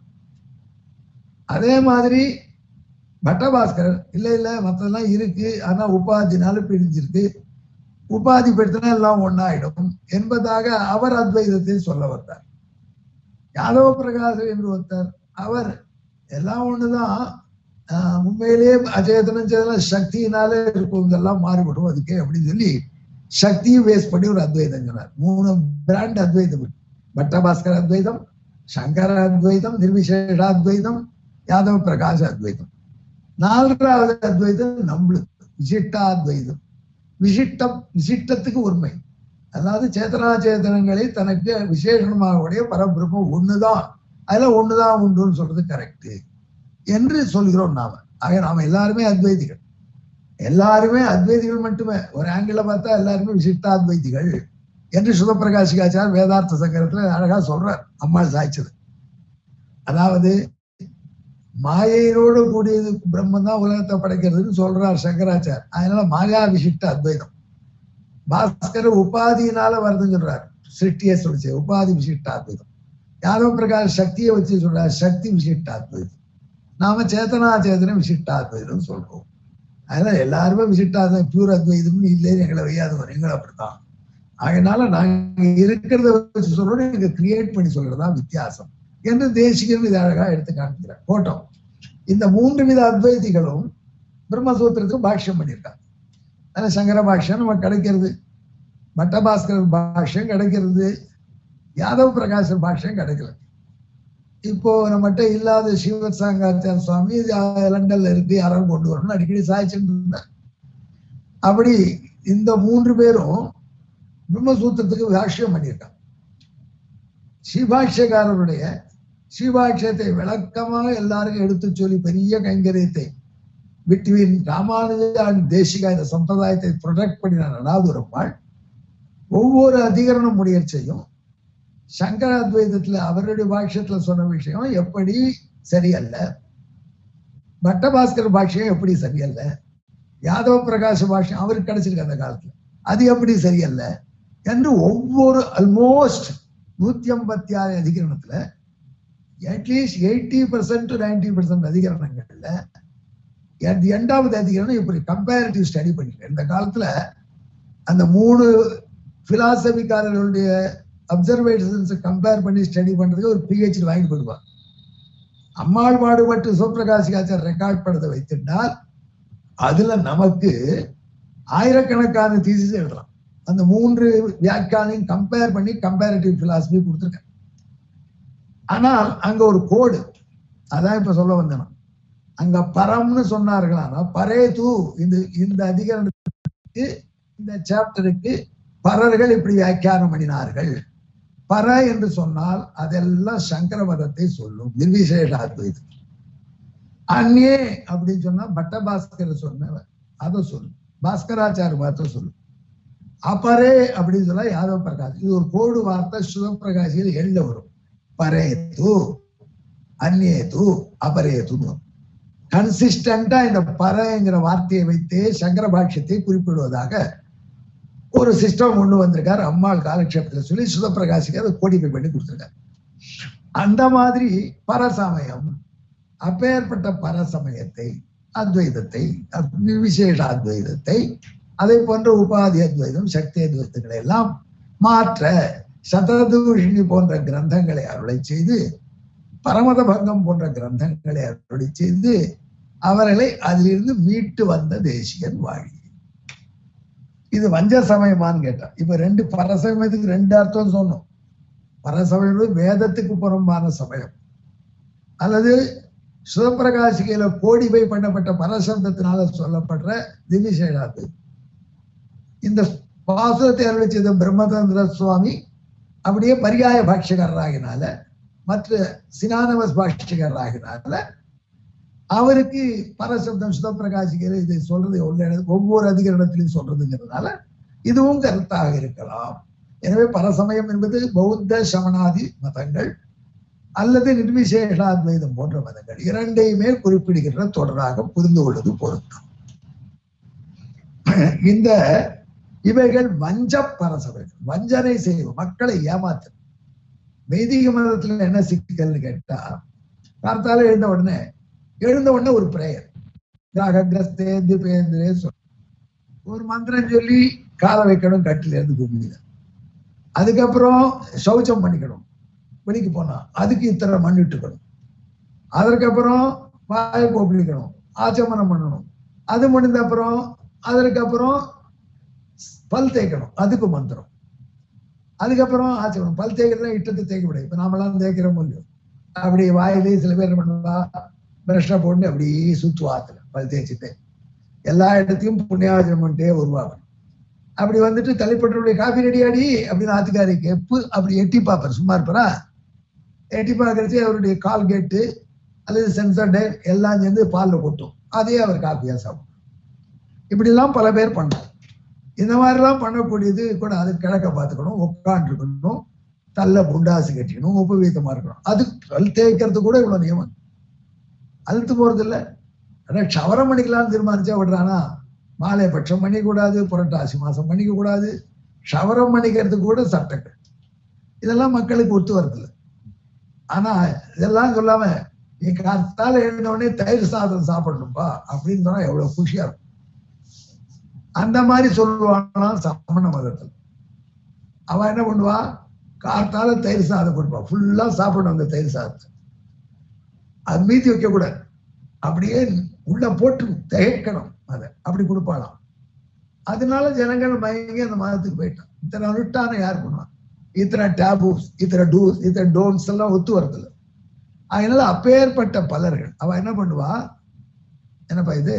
அதே மாதிரி பட்டபாஸ்கரர் இல்ல இல்ல மத்ததெல்லாம் இருக்கு ஆனா உபாதினால பிரிஞ்சிருக்கு உபாதி பெடுத்தினா எல்லாம் ஒன்னாயிடும் என்பதாக அவர் அத்வைதத்தை சொல்ல வந்தார் யாதவ பிரகாசம் என்று ஒருத்தர் அவர் எல்லாம் ஒண்ணுதான் ஆஹ் உண்மையிலேயே அச்சேதனம் சேதனம் சக்தியினால இருக்கும் இதெல்லாம் மாறுபடும் அதுக்கே அப்படின்னு சொல்லி சக்தியை பேஸ் பண்ணி ஒரு அத்வைதம் சொன்னார் மூணு பிராண்ட் அத்வைதம் இருக்கு பட்டபாஸ்கர் அத்வைதம் சங்கர அத்வைதம் நிர்விசேஷ அத்வைதம் யாதவ பிரகாச அத்வைதம் நான்காவது அத்வைதம் நம்மளுக்கு விசிஷ்டா அத்வைதம் விசிஷ்டம் விசிஷ்டத்துக்கு உண்மை அதாவது சேதனா சேதனங்களை தனக்கு விசேஷமாக உடைய பரபிரம்மம் ஒண்ணுதான் அதுல ஒண்ணுதான் உண்டுன்னு சொல்றது கரெக்ட் என்று சொல்கிறோம் நாம ஆக நாம எல்லாருமே அத்வைதிகள் எல்லாருமே அத்வைதிகள் மட்டுமே ஒரு ஆங்கிள் பார்த்தா எல்லாருமே விசிஷ்டாத்வைதிகள் என்று சுதப்பிரகாசிகாச்சார் வேதார்த்த சங்கரத்துல அழகா சொல்றார் அம்மாள் சாய்ச்சது அதாவது மாயையோடு கூடியது பிரம்மன் தான் உலகத்தை படைக்கிறதுன்னு சொல்றார் சங்கராச்சார் அதனால மாயா விசிஷ்ட அத்வைதம் பாஸ்கர் உபாதியினால வருதுன்னு சொல்றார் சிருஷ்டியை சொல்லிச்சு உபாதி விசிஷ்ட அத்வைதம் யாதவ பிரகாஷ் சக்தியை வச்சு சொல்றார் சக்தி விசிஷ்ட அத்வைதம் நாம சேத்தனா சேதன விசிஷ்ட அத்வைதம் சொல்றோம் அதனால எல்லாருமே விசிஷ்டாத்வைதம் பியூர் அத்வைதம்னு இல்லைன்னு எங்களை வையாதவர் எங்களை அப்படித்தான் அதனால நாங்க இருக்கிறத வச்சு சொல்றோம் நீங்க கிரியேட் பண்ணி சொல்றதா வித்தியாசம் என்று தேசிகன் இது அழகா எடுத்து காண்பிக்கிறார் போட்டோம் இந்த மூன்று வித அத்வைதிகளும் பிரம்மசூத்திரத்துக்கு பாஷ்யம் பண்ணியிருக்காங்க அதனால சங்கர பாஷ்யம் நமக்கு கிடைக்கிறது பட்டபாஸ்கர் பாஷ்யம் கிடைக்கிறது யாதவ பிரகாசர் பாஷ்யம் கிடைக்கல இப்போ நம்மகிட்ட இல்லாத சிவத் சாங்காச்சார சுவாமி இது லண்டன்ல இருக்கு யாரும் கொண்டு வரணும்னு அடிக்கடி சாய்ச்சிட்டு இருந்தார் அப்படி இந்த மூன்று பேரும் பிரம்மசூத்திரத்துக்கு பாஷ்யம் பண்ணியிருக்காங்க ஸ்ரீபாஷ்யக்காரருடைய ஸ்ரீபாஷ்யத்தை விளக்கமாக எல்லாருக்கும் எடுத்து சொல்லி பெரிய கைங்கரியத்தை பிட்வீன் ராமானுஜ அண்ட் தேசிகா இந்த சம்பிரதாயத்தை ப்ரொடெக்ட் பண்ணினார் அனாதுரம்மாள் ஒவ்வொரு அதிகரணம் முயற்சியும் சங்கர அத்வைதத்துல அவருடைய பாஷ்யத்துல சொன்ன விஷயம் எப்படி சரியல்ல பட்டபாஸ்கர் பாஷ்யம் எப்படி சரியல்ல யாதவ பிரகாஷ் பாஷ்யம் அவருக்கு கிடைச்சிருக்கு அந்த காலத்துல அது எப்படி சரியல்ல என்று ஒவ்வொரு ஆல்மோஸ்ட் நூத்தி ஐம்பத்தி ஆறு அதிகரணத்துல at least eighty percent to ninety percent அதிகரணங்கள்ல at the end of the அதிகரணம் இப்படி கம்பேரிட்டிவ் ஸ்டடி பண்ணிருக்கேன் இந்த காலத்துல அந்த மூணு பிலாசபிக்காரர்களுடைய அப்சர்வேஷன்ஸ் கம்பேர் பண்ணி ஸ்டடி பண்றதுக்கு ஒரு பிஹெச்டி வாங்கிட்டு போடுவார் அம்மாள் பாடுபட்டு சிவபிரகாசிகாச்சார் ரெக்கார்ட் படத்தை வைத்திருந்தால் அதுல நமக்கு ஆயிரக்கணக்கான தீசிஸ் எழுதலாம் அந்த மூன்று வியாக்கியானையும் கம்பேர் பண்ணி கம்பேரிட்டிவ் பிலாசபி கொடுத்துருக்கேன் ஆனால் அங்க ஒரு கோடு அதான் இப்ப சொல்ல வந்தேன் நான். அங்க பரம்னு சொன்னார்களானா பரே தூ இந்த இந்த அதிகரணத்துக்கு இந்த சாப்டருக்கு பரர்கள் இப்படி வியாக்கியானம் பண்ணினார்கள் பர என்று சொன்னால் அதெல்லாம் சங்கர மதத்தை சொல்லும் நிர்விசேஷ அத்வைதம் அந்நே அப்படின்னு சொன்னா பட்டபாஸ்கர் சொன்ன அதை சொல்லும் பாஸ்கராச்சார மதத்தை சொல்லும் அபரே அப்படின்னு சொன்னா யாதவ பிரகாஷ் இது ஒரு கோடு வார்த்தை சிவபிரகாசியில் எள்ள வரும் பரே தூ அந்நே தூ அபரே தூ கன்சிஸ்டண்டா இந்த பரங்கிற வார்த்தையை வைத்தே சங்கர பாஷ்யத்தை குறிப்பிடுவதாக ஒரு சிஸ்டம் கொண்டு வந்திருக்காரு அம்மாள் காலக்ஷேபத்துல சொல்லி சுதப்பிரகாசிக்கு அதை கோடிஃபை பண்ணி கொடுத்திருக்காரு அந்த மாதிரி பரசமயம் அப்பேற்பட்ட பரசமயத்தை அத்வைதத்தை அத்~ விசேஷ அத்வைதத்தை அதை போன்ற உபாதி அத்வைதம் சக்தி அத்வைதங்களை எல்லாம் மாற்ற சததூஷினி போன்ற கிரந்தங்களை அருளை செய்து பரமத பங்கம் போன்ற கிரந்தங்களை அருளை செய்து அவர்களை அதிலிருந்து மீட்டு வந்த தேசியன் வாழி இது வஞ்ச சமயமான்னு கேட்டா இப்ப ரெண்டு பரசமயத்துக்கு ரெண்டு அர்த்தம் சொன்னோம் பரசமயம் வேதத்துக்கு புறம்பான சமயம் அல்லது சிவபிரகாசிகையில கோடிபை பண்ணப்பட்ட பரசப்தத்தினால சொல்லப்படுற திவிசேஷாத்து இந்த பாசுரத்தை அருளி செய்த பிரம்மதந்திர சுவாமி அப்படியே பரியாய பாஷ்யக்காரராகினால மற்ற சினானவஸ் பாஷ்யக்காரராகினால அவருக்கு பரசப்தம் சுதப்பிரகாசிக்கிற இதை சொல்றது ஒவ்வொரு ஒவ்வொரு அதிகரணத்திலையும் சொல்றதுங்கிறதுனால இதுவும் கருத்தாக இருக்கலாம் எனவே பரசமயம் என்பது பௌத்த சமணாதி மதங்கள் அல்லது நிர்விசேஷாத்வைதம் போன்ற மதங்கள் இரண்டையுமே குறிப்பிடுகின்ற தொடராக புரிந்து கொள்வது பொருத்தம் இந்த இவைகள் வஞ்ச பரசவைகள் வஞ்சனை செய்வோம் மக்களை ஏமாத்து வைதிக மதத்துல என்ன சிக்கல்னு கேட்டா பார்த்தாலும் எழுந்த உடனே எழுந்த உடனே ஒரு பிரேயர் கிரகஸ்தே திபேந்திரே சொல் ஒரு மந்திரம் சொல்லி காலை வைக்கணும் கட்டில இருந்து பூமியில அதுக்கப்புறம் சௌச்சம் பண்ணிக்கணும் வெளிக்கு போனா அதுக்கு இத்தனை மண் இட்டுக்கணும் அதற்கப்புறம் வாயை கோப்பிக்கணும் ஆச்சமனம் பண்ணணும் அது முடிந்த அப்புறம் அதற்கப்புறம் பல் தேய்க்கணும் அதுக்கு மந்திரம் அதுக்கப்புறம் ஆச்சமனம் பல் தேய்க்கிறதா இட்டத்தை தேய்க்க முடியாது இப்ப நாமெல்லாம் தேய்க்கிறோம் இல்லையோ அப்படி வாயிலே சில பேர் என்ன பண்ணுவா பிரஷ்னை போட்டு அப்படியே சுத்துவாத்துல பல் தேய்ச்சிட்டு எல்லா இடத்தையும் புண்ணியாவச்சனம் பண்ணிட்டே வருவாங்க அப்படி வந்துட்டு தலைப்பட்டருடைய காபி ரெடி ஆடி அப்படின்னு ஆத்துக்காரி கேப்பு அப்படி எட்டி பார்ப்பார் சும்மா இருப்பாரா எட்டி பார்க்கறது அவருடைய கால் கேட்டு அல்லது சென்சர்டு எல்லாம் சேர்ந்து பாலில் கொட்டும் அதே அவர் காப்பியா சாப்பிடும் இப்படிலாம் பல பேர் பண்ணார் இந்த மாதிரிலாம் பண்ணக்கூடியது கூட அது கிழக்க பார்த்துக்கணும் உட்காந்துருக்கணும் தள்ள புண்டாசு கட்டிக்கணும் உபவீதமா இருக்கணும் அது பல் தேய்க்கிறது கூட இவ்வளவு நியமம் அழுத்து போறது இல்லை ஆனா க்ஷவரம் பண்ணிக்கலாம்னு தீர்மானிச்சா விடுறானா மாலை பட்சம் பண்ணிக்கூடாது புரட்டாசி மாசம் பண்ணிக்க கூடாது ஷவரம் பண்ணிக்கிறதுக்கு கூட சட்டங்கள் இதெல்லாம் மக்களுக்கு ஒத்து வரதில்ல ஆனா இதெல்லாம் சொல்லாம நீ காத்தால எழுந்த உடனே தயிர் சாதம் சாப்பிடணும்பா அப்படின்னு சொன்னா எவ்வளவு குஷியா இருக்கும் அந்த மாதிரி சொல்லுவானா சமண மதத்தில் அவன் என்ன பண்ணுவா காத்தால தயிர் சாதம் கொடுப்பா ஃபுல்லா சாப்பிடணும் அந்த தயிர் சாதத்தை அது மீதி வைக்க கூடாது அப்படியே உள்ள போட்டு திகைக்கணும் அதை அப்படி கொடுப்பாளாம் அதனால ஜனங்கள் மயங்கி அந்த மதத்துக்கு போயிட்டான் இத்தனை அனுட்டான யார் பண்ணுவான் இத்தனை டேபூஸ் இத்தனை டூஸ் இத்தனை டோன்ஸ் எல்லாம் ஒத்து வரதில்ல அதனால அப்பேற்பட்ட பலர்கள் அவ என்ன பண்ணுவா என்னப்பா இது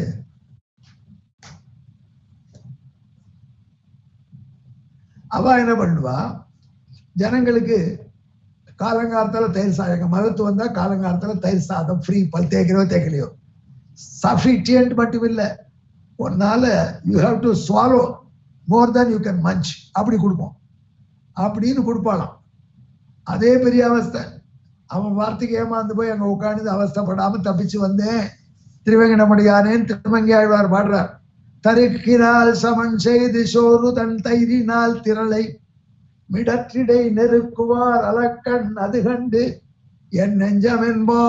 அவ என்ன பண்ணுவா ஜனங்களுக்கு காலங்காலத்துல தயிர் சாதம் மதத்து வந்தா காலங்காலத்துல தயிர் சாதம் ஃப்ரீ பல் தேய்க்கிறோ தேய்க்கலையோ சஃபிஷியன்ட் மட்டும் இல்லை ஒன்னால you have to swallow more than you can munch அப்படி கொடுப்போம் அப்படின்னு கொடுப்பாளாம் அதே பெரிய அவஸ்தை அவன் வார்த்தைக்கு ஏமாந்து போய் அங்க உட்காந்து அவஸ்தைப்படாம தப்பிச்சு வந்தேன் திருவேங்கடமுடியானேன் திருமங்கி ஆழ்வார் பாடுறார் தருக்கினால் சமன் செய்து சோறு தன் தைரினால் திரளை மிடற்றிடை நெருக்குவார் அலக்கண் அது கண்டு என் நெஞ்சம்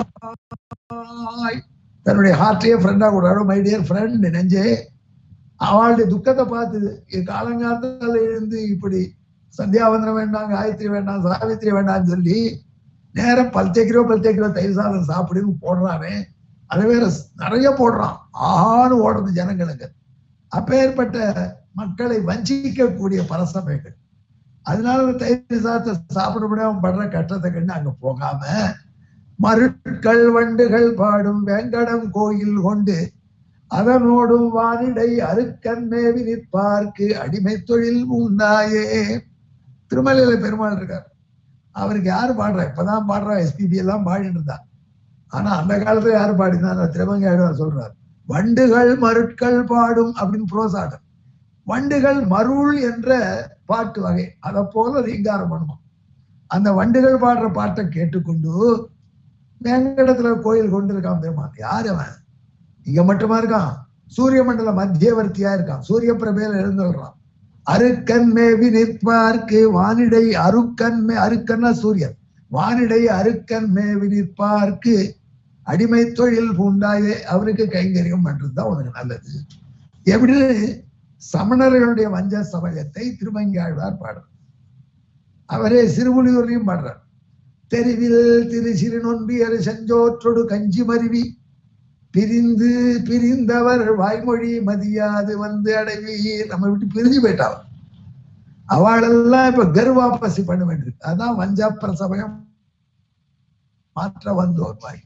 என்பாய் தன்னுடைய ஹார்ட்லயே ஃப்ரெண்டா கூட மை டியர் ஃப்ரெண்ட் நெஞ்சே அவளுடைய துக்கத்தை பார்த்துது என் காலங்காலத்தால இருந்து இப்படி சந்தியாவந்தனம் வேண்டாம் காயத்ரி வேண்டாம் சாவித்திரி வேண்டாம்னு சொல்லி நேரம் பல் தேய்க்கிறோ பல் தேய்க்கிறோ தயிர் சாதம் சாப்பிடுன்னு போடுறானே அது வேற நிறைய போடுறான் ஆஹான்னு ஓடுறது ஜனங்களுக்கு அப்பேற்பட்ட மக்களை வஞ்சிக்கக்கூடிய பரசமைகள் அதனால அந்த தயிர் சாதத்தை சாப்பிட முடியாம படுற கஷ்டத்தை கண்டு அங்க போகாம மருட்கள் வண்டுகள் பாடும் வேங்கடம் கோயில் கொண்டு அதனோடும் வானிடை அருக்கன் மேவி நிற்பார்க்கு அடிமை தொழில் உண்டாயே திருமலையில பெருமாள் இருக்கார் அவருக்கு யாரு பாடுறா இப்பதான் பாடுறா எஸ்பிபி எல்லாம் பாடிட்டு இருந்தா ஆனா அந்த காலத்துல யாரு பாடினா திருமங்கை ஆழ்வார் சொல்றார் வண்டுகள் மருட்கள் பாடும் அப்படின்னு புரோசாட்டம் வண்டுகள் மருள் என்ற பாட்டு வகை அதை போல ரீங்காரம் பண்ணுமா அந்த வண்டுகள் பாடுற பாட்டை கேட்டுக்கொண்டு வேங்கடத்துல கோயில் கொண்டு இருக்கான் பெருமான் யார் அவன் இங்க மட்டுமா இருக்கான் சூரிய மண்டல மத்தியவர்த்தியா இருக்கான் சூரிய பிரபையில எழுந்துள்ளான் அருக்கன் மேவி நிற்பார்க்கு வானிடை அருக்கன் மே அருக்கன்னா சூரியன் வானிடை அருக்கன் மேவி நிற்பார்க்கு அடிமை தொழில் பூண்டாயே அவருக்கு கைங்கரியம் பண்றதுதான் உனக்கு நல்லது எப்படின்னு சமணர்களுடைய வஞ்ச சமயத்தை திருமங்காழ்வார் பாடுறார் அவரே சிறுபுலியூர்லையும் பாடுறார் தெருவில் திரு சிறுநொன்பியர் செஞ்சோற்றொடு கஞ்சி மருவி பிரிந்து பிரிந்தவர் வாய்மொழி மதியாது வந்து அடைவி நம்ம விட்டு பிரிஞ்சு போயிட்டாள் அவளெல்லாம் இப்ப கர்வாப்பசி பண்ண வேண்டியிருக்கு அதான் வஞ்ச பிரசமயம் மாற்ற வந்தோர் வாய்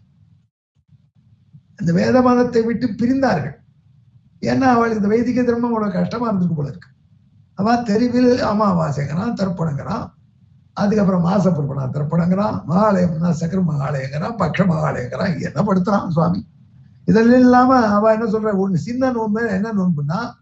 இந்த வேத மதத்தை விட்டு பிரிந்தார்கள் ஏன்னா அவளுக்கு இந்த வைதிக தர்மம் அவ்வளவு கஷ்டமா இருந்திருக்கு போல இருக்கு அவன் தெருவில் அமாவாசைங்கிறான் தர்ப்பணங்கிறான் அதுக்கப்புறம் மாச பொறுப்பனா தர்ப்பணங்கிறான் மகாலயம்னா சக்கர மகாலயங்கிறான் பக்ஷ மகாலயங்கிறான் என்ன படுத்துறான் சுவாமி இதெல்லாம் இல்லாம அவ என்ன சொல்ற ஒண்ணு சின்ன நோன்பு என்ன நோன்புன்னா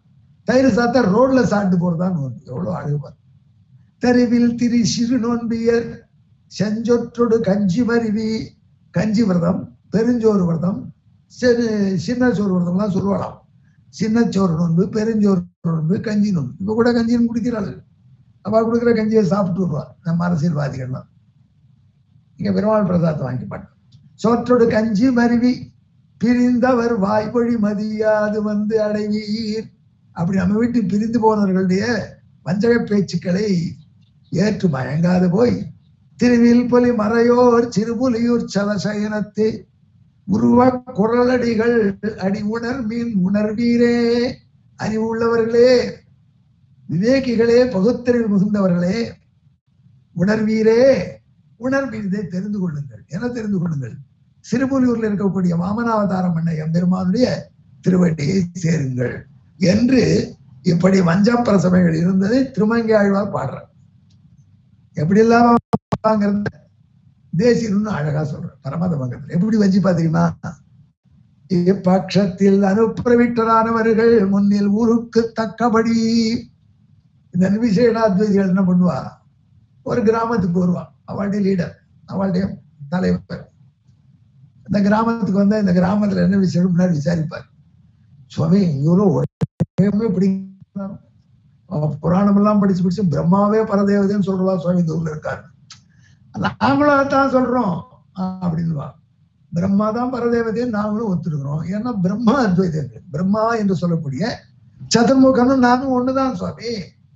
தயிர் சாத்தா ரோட்ல சாப்பிட்டு போறதான் நோன்பு எவ்வளவு அழகு பாரு தெருவில் திரி சிறு நோன்பியர் செஞ்சொற்றொடு கஞ்சி மருவி கஞ்சி விரதம் பெருஞ்சோறு விரதம் சிறு சின்ன சோறு விரதம்லாம் சொல்லுவாளாம் சின்ன சோறு நோன்பு பெருஞ்சோறு நோன்பு கஞ்சி நோன்பு இப்ப கூட கஞ்சின்னு குடிக்கிறாள் அவ கொடுக்குற கஞ்சியை சாப்பிட்டு வருவா நம்ம அரசியல்வாதிகள்லாம் இங்க பெருமாள் பிரசாதத்தை வாங்கி மாட்டோம் சோற்றோடு கஞ்சி மருவி பிரிந்தவர் வாய்வழி மதியாது வந்து அடைவீர் அப்படி நம்ம வீட்டு பிரிந்து போனவர்களுடைய வஞ்சக பேச்சுக்களை ஏற்று மயங்காது போய் திருவில் பொலி மறையோர் சிறுபுலியூர் சலசயனத்து உருவ குரலடிகள் அடி உணர் மீன் உணர்வீரே அறிவுள்ளவர்களே விவேகிகளே பகுத்தறிவு மிகுந்தவர்களே உணர்வீரே உணர்வீர் இதை தெரிந்து கொள்ளுங்கள் என தெரிந்து கொள்ளுங்கள் சிறுபுலியூர்ல இருக்கக்கூடிய வாமனாவதாரம் பண்ண எம்பெருமானுடைய திருவடியை சேருங்கள் என்று இப்படி வஞ்சப்பிரசமைகள் இருந்ததை திருமங்கை ஆழ்வார் பாடுறார் எப்படி இல்லாம வாங்குறது தேசியன்னு அழகா சொல்ற பரமத பங்கத்தில் எப்படி வஞ்சி பாத்தீங்கன்னா இப்பட்சத்தில் அனுப்பிரவிட்டரானவர்கள் முன்னில் ஊருக்கு தக்கபடி இந்த நிவிசேனாத்வைதிகள் என்ன பண்ணுவா ஒரு கிராமத்துக்கு வருவா அவளுடைய லீடர் அவளுடைய தலைவர் இந்த கிராமத்துக்கு வந்தா இந்த கிராமத்துல என்ன விஷயம் முன்னாடி விசாரிப்பார் சுவாமி இவரும் ஒரே பிடிக்கிறார் புராணம் எல்லாம் படிச்சு படிச்சு பிரம்மாவே பரதேவதைன்னு சொல்றவா சுவாமி இந்த ஊர்ல இருக்காரு நாங்களும் அதான் சொல்றோம் ஆஹ் அப்படின்னுவா பிரம்மா தான் பரதேவதைன்னு நாங்களும் ஒத்துருக்கிறோம் ஏன்னா பிரம்மா அத்வைதங்கள் பிரம்மா என்று சொல்லக்கூடிய சதுர்முகனும் நானும் ஒண்ணுதான் சுவாமி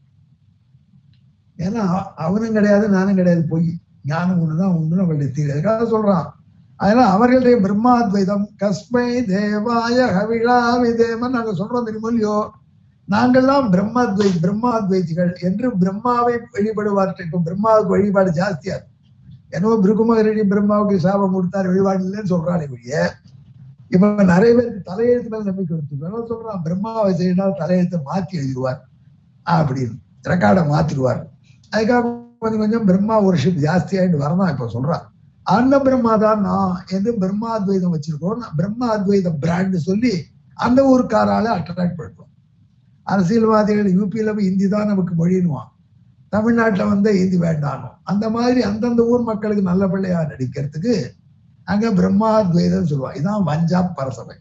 ஏன்னா அ- அவனும் கிடையாது நானும் கிடையாது பொய் ஞானம் ஒண்ணுதான் ஒண்ணு நம்மளுடைய தீர்வு அதுக்காக சொல்றான் அதனால அவர்களுடைய பிரம்மாத்வைதம் கஸ்மை தேவாய ஹவிழா விதேமன் நாங்க சொல்றோம் தெரியுமோ இல்லையோ நாங்கெல்லாம் பிரம்மாத்வை பிரம்மாத்வைதிகள் என்று பிரம்மாவை வழிபடுவார்கள் இப்ப பிரம்மாவுக்கு வழிபாடு ஜாஸ்தியா இருக்கு. என்னவோ பிருகுமகரடி பிரம்மாவுக்கு சாபம் கொடுத்தார் வழிபாடு இல்லைன்னு சொல்றானே ஒழிய இப்ப நிறைய பேருக்கு தலையெழுத்து மேல நம்பிக்கை எடுத்து சொல்றான் பிரம்மாவை செய்யணும் தலையெழுத்தை மாத்தி எழுதிடுவார் அப்படின்னு ரெக்கார்டை மாத்திடுவார் அதுக்காக கொஞ்சம் கொஞ்சம் பிரம்மா ஒர்ஷிப் ஜாஸ்தியாயிட்டு வரதான் இப்ப சொல்றான் அந்த பிரம்மா தான் நான் என்று பிரம்மா அத்வைதம் வச்சிருக்கோம் பிரம்மா அத்வைத பிராண்ட் சொல்லி அந்த ஊருக்காரால அட்ராக்ட் பண்ணுவோம் அரசியல்வாதிகள் யூபியில போய் ஹிந்தி தான் நமக்கு மொழின்னுவான் தமிழ்நாட்டுல வந்து ஹிந்தி வேண்டாம் அந்த மாதிரி அந்தந்த ஊர் மக்களுக்கு நல்ல பிள்ளையா நடிக்கிறதுக்கு அங்க பிரம்மாத்வைதம் சொல்லுவா இதான் வஞ்சா பரசபை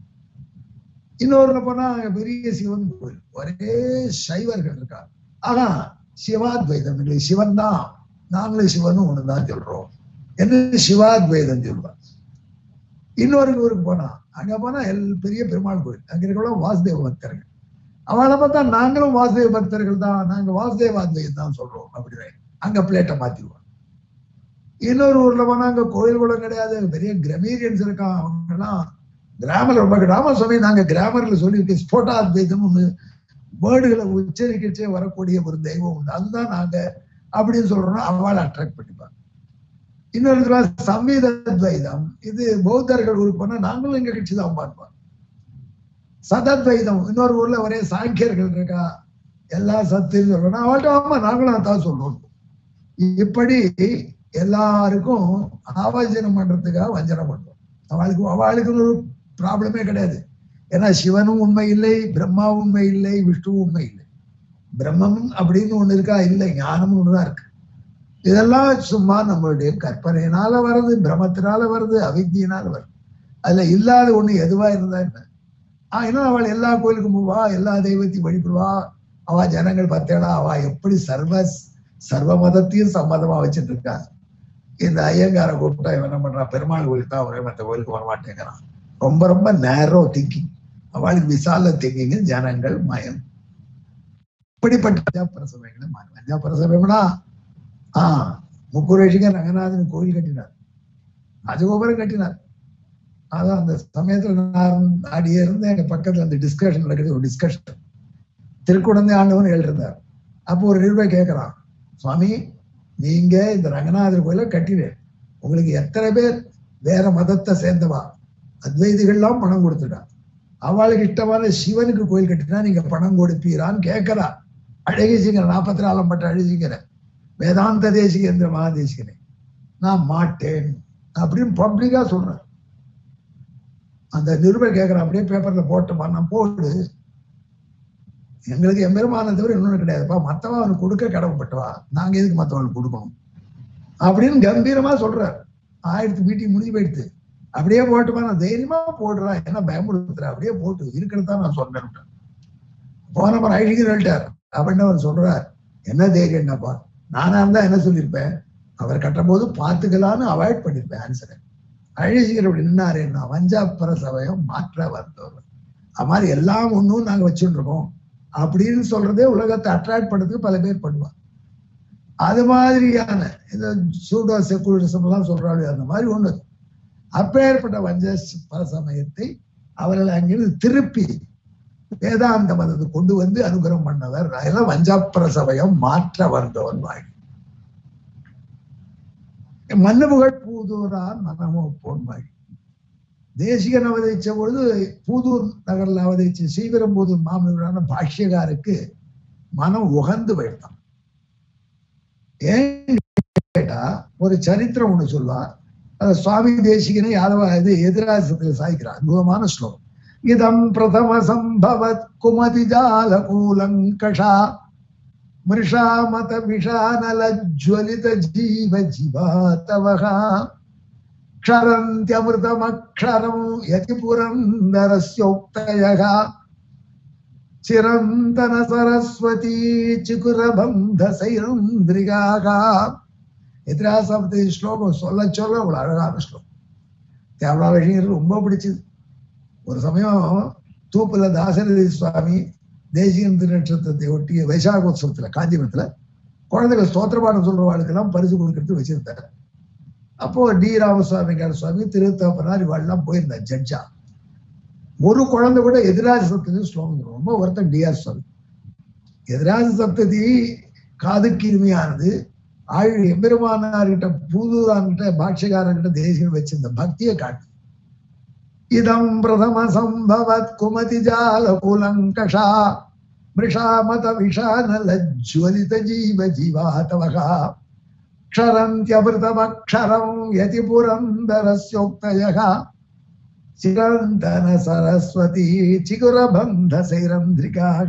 இன்னொருல போனா அங்க பெரிய சிவன் கோயில் ஒரே சைவர்கள் இருக்கா ஆனா சிவாத்வைதம் இல்லை சிவன் தான் நாங்களும் சிவனும் ஒண்ணுதான் சொல்றோம் என்று சிவாத்வைதம் சொல்லுவார் இன்னொரு ஊருக்கு போனா அங்க போனா எல் பெரிய பெருமாள் கோயில் அங்க இருக்கிற வாசுதேவ பக்தர்கள் அவளை பார்த்தா நாங்களும் வாசுதேவ பக்தர்கள் தான் நாங்க வாசுதேவாத்வைதம் தான் சொல்றோம் அப்படின்னு அங்க பிளேட்டை மாத்திடுவோம் இன்னொரு ஊர்ல போனா அங்க கோயில் கூட கிடையாது அங்க பெரிய கிரமீரியன்ஸ் இருக்கான் அவங்க எல்லாம் கிராமர் ரொம்ப கிராம சுவாமி நாங்க கிராமர்ல சொல்லியிருக்கு ஸ்போட்டாத்வைதம் ஒண்ணு வேர்டுகளை உச்சரிக்கச்சே வரக்கூடிய ஒரு தெய்வம் உண்டு அதுதான் நாங்க அப்படின்னு சொல்றோம் அவளை அட்ராக்ட் பண்ணிப்பாங்க இன்னொரு இடத்துல சம்வீத அத்வைதம் இது பௌத்தர்கள் ஊருக்கு போனா நாங்களும் எங்க கட்சி தான் பார்ப்போம் சதத்வைதம் இன்னொரு ஊர்ல ஒரே சாங்கியர்கள் இருக்கா எல்லா சத்துன்னு சொல்றோம் அவள்கிட்ட ஆமா நாங்களும் அதான் சொல்றோம் இப்படி எல்லாருக்கும் ஆவாஜனம் பண்றதுக்காக வஞ்சனம் பண்றோம் அவளுக்கு அவளுக்கு ஒரு ப்ராப்ளமே கிடையாது ஏன்னா சிவனும் உண்மை இல்லை பிரம்மா உண்மை இல்லை விஷ்ணு உண்மை இல்லை பிரம்மம் அப்படின்னு ஒண்ணு இருக்கா இல்லை ஞானம் ஒண்ணுதான் இருக்கு இதெல்லாம் சும்மா நம்மளுடைய கற்பனையினால வருது பிரமத்தினால வருது அவித்தியினால வருது அதுல இல்லாத ஒண்ணு எதுவா இருந்தா என்ன ஆனா அவள் எல்லா கோயிலுக்கும் போவா எல்லா தெய்வத்தையும் வழிபடுவா அவ ஜனங்கள் பார்த்தேனா அவ எப்படி சர்வ சர்வ மதத்தையும் சம்மதமா வச்சுட்டு இருக்கா இந்த ஐயங்கார கூப்பிட்டா இவன் என்ன பண்றான் பெருமாள் கோயிலுக்கு தான் ஒரே மற்ற கோயிலுக்கு வர மாட்டேங்கிறான் ரொம்ப ரொம்ப நேரோ திங்கிங் அவளுக்கு விசால திங்கிங் ஜனங்கள் மயம் இப்படிப்பட்ட அஞ்சாப்பிரசவைகளை மாறும் அஞ்சாப்பிரசவம்னா ஆஹ் முக்குரேஷிக ரங்கநாதன் கோயில் கட்டினார் ராஜகோபுரம் கட்டினார் அதான் அந்த சமயத்துல நான் அடியே இருந்து எங்க பக்கத்துல அந்த டிஸ்கஷன் நடக்குது ஒரு டிஸ்கஷன் திருக்குடந்தை ஆண்டவன் எழுதிருந்தார் அப்போ ஒரு நிருபர் கேட்கிறான் சுவாமி நீங்க இந்த ரங்கநாதர் கோயில கட்டிடு உங்களுக்கு எத்தனை பேர் வேற மதத்தை சேர்ந்தவா அத்வைதிகள்லாம் பணம் கொடுத்துட்டா அவளுக்கு இஷ்டமான சிவனுக்கு கோயில் கட்டினா நீங்க பணம் கொடுப்பீரான்னு கேட்கிறா அழகிசிங்கிற நாற்பத்தி நாலாம் பட்ட அழகிசிங்கிற வேதாந்த தேசிகேந்திர மகாதேசிகனே நான் மாட்டேன் அப்படின்னு பப்ளிக்கா சொல்றேன் அந்த நிருபர் கேட்கிறான் அப்படியே பேப்பர்ல போட்டோமா நான் போடு எங்களுக்கு எம்பெருமான தவிர இன்னொன்று கிடையாதுப்பா மத்தவன் அவனுக்கு கொடுக்க கடமைப்பட்டவா நாங்க எதுக்கு மத்தவனுக்கு கொடுக்கணும் அப்படின்னு கம்பீரமா சொல்றார் ஆயிரத்து மீட்டிங் முடிஞ்சு போயிடுத்து அப்படியே போட்டுமா நான் தைரியமா போடுறேன் என்ன பயமுறுத்துற அப்படியே போட்டு இருக்கிறது தான் நான் சொன்னேன் போன மாதிரி ஐடிக்கு சொல்லிட்டார் அப்படின்னு அவர் சொல்றார் என்ன தைரியம் என்னப்பா நானா இருந்தா என்ன சொல்லியிருப்பேன் அவர் கட்டும் போது பார்த்துக்கலான்னு அவாய்ட் பண்ணிருப்பேன் ஆன்சரை அழிசிகர் அப்படி நின்னாருன்னா வஞ்சாப்பர சமயம் மாற்ற வந்தவர் அது மாதிரி எல்லாம் ஒன்றும் நாங்க வச்சுட்டு இருக்கோம் அப்படின்னு சொல்றதே உலகத்தை அட்ராக்ட் பண்றதுக்கு பல பேர் பண்ணுவாங்க அது மாதிரியான இந்த சூடோ செக்குலரிசம் எல்லாம் சொல்றாங்க அந்த மாதிரி ஒண்ணு அப்பேற்பட்ட வஞ்ச பரசமயத்தை அவர்கள் அங்கிருந்து திருப்பி வேதாந்த மதத்தை கொண்டு வந்து அனுகிரகம் பண்ணவர் அதெல்லாம் வஞ்சாப்பர சமயம் மாற்ற வந்தவன் வாழ் மண்ணு புகழ் பூதூரான் மனமோ போன்வாய் தேசிகன் அவதரிச்ச பொழுது பூதூர் நகர்ல அவதரிச்ச ஸ்ரீபெரும்புதூர் மாமனிவரான பாஷ்யகாருக்கு மனம் உகந்து போயிட்டான் ஏன் கேட்டா ஒரு சரித்திரம் ஒண்ணு சொல்லுவார் அது சுவாமி தேசிகனை யாதவ இது எதிராசத்துல சாய்க்கிறார் அற்புதமான ஸ்லோகம் இதம் பிரதம சம்பவத் குமதி ஜால கூலங்கஷா மிருஷாமத விஷானல ஜுவலித ஜீவ ஜீவாதவகா क्षरन्त्यमृतमक्षरम् यति पुरन्दरस्योक्तयः चिरन्तन सरस्वती चिकुरबन्धसैरन्द्रिगाः எதிராசபத்தி ஸ்லோகம் சொல்ல சொல்ல அவ்வளவு அழகான ஸ்லோகம் தேவலா விஷயம் ரொம்ப பிடிச்சது ஒரு சமயம் தூப்புல தாசரதி சுவாமி தேசியம் திருநட்சத்திரத்தை ஒட்டிய வைசாகோத்சவத்துல காஞ்சிபுரத்துல குழந்தைகள் ஸ்தோத்திரபாடம் சொல்றவாளுக்கெல்லாம் பரிசு கொடுக்கறது வச்சிருந்தாரு அப்போ டி ராமசுவாமிக்கார சுவாமி திருத்தப்பனார் இவாள்லாம் போயிருந்தா ஜட்ஜா ஒரு குழந்தை கூட எதிராஜ சப்ததி ஸ்லோகம் சொல்லும். ரொம்ப ஒருத்தன் டிஆர் சுவாமி எதிராஜ சப்ததி காதுக்கு இனிமையானது ஆழ் எம்பெருமானார்கிட்ட பூதூரான்கிட்ட பாட்சியக்காரர்கிட்ட தேசியம் வச்சிருந்த பக்தியை காட்டு இதம் பிரதம சம்பவத் குமதி ஜால குலங்கஷா மிருஷாமத விஷானல ஜுவலித ஜீவ ஜீவாதவகா क्षरन्त्यमृतमक्षरम् यति पुरन्दरस्योक्तयः चिरन्तन सरस्वती சிகுரபந்தசைரந்திரிகாக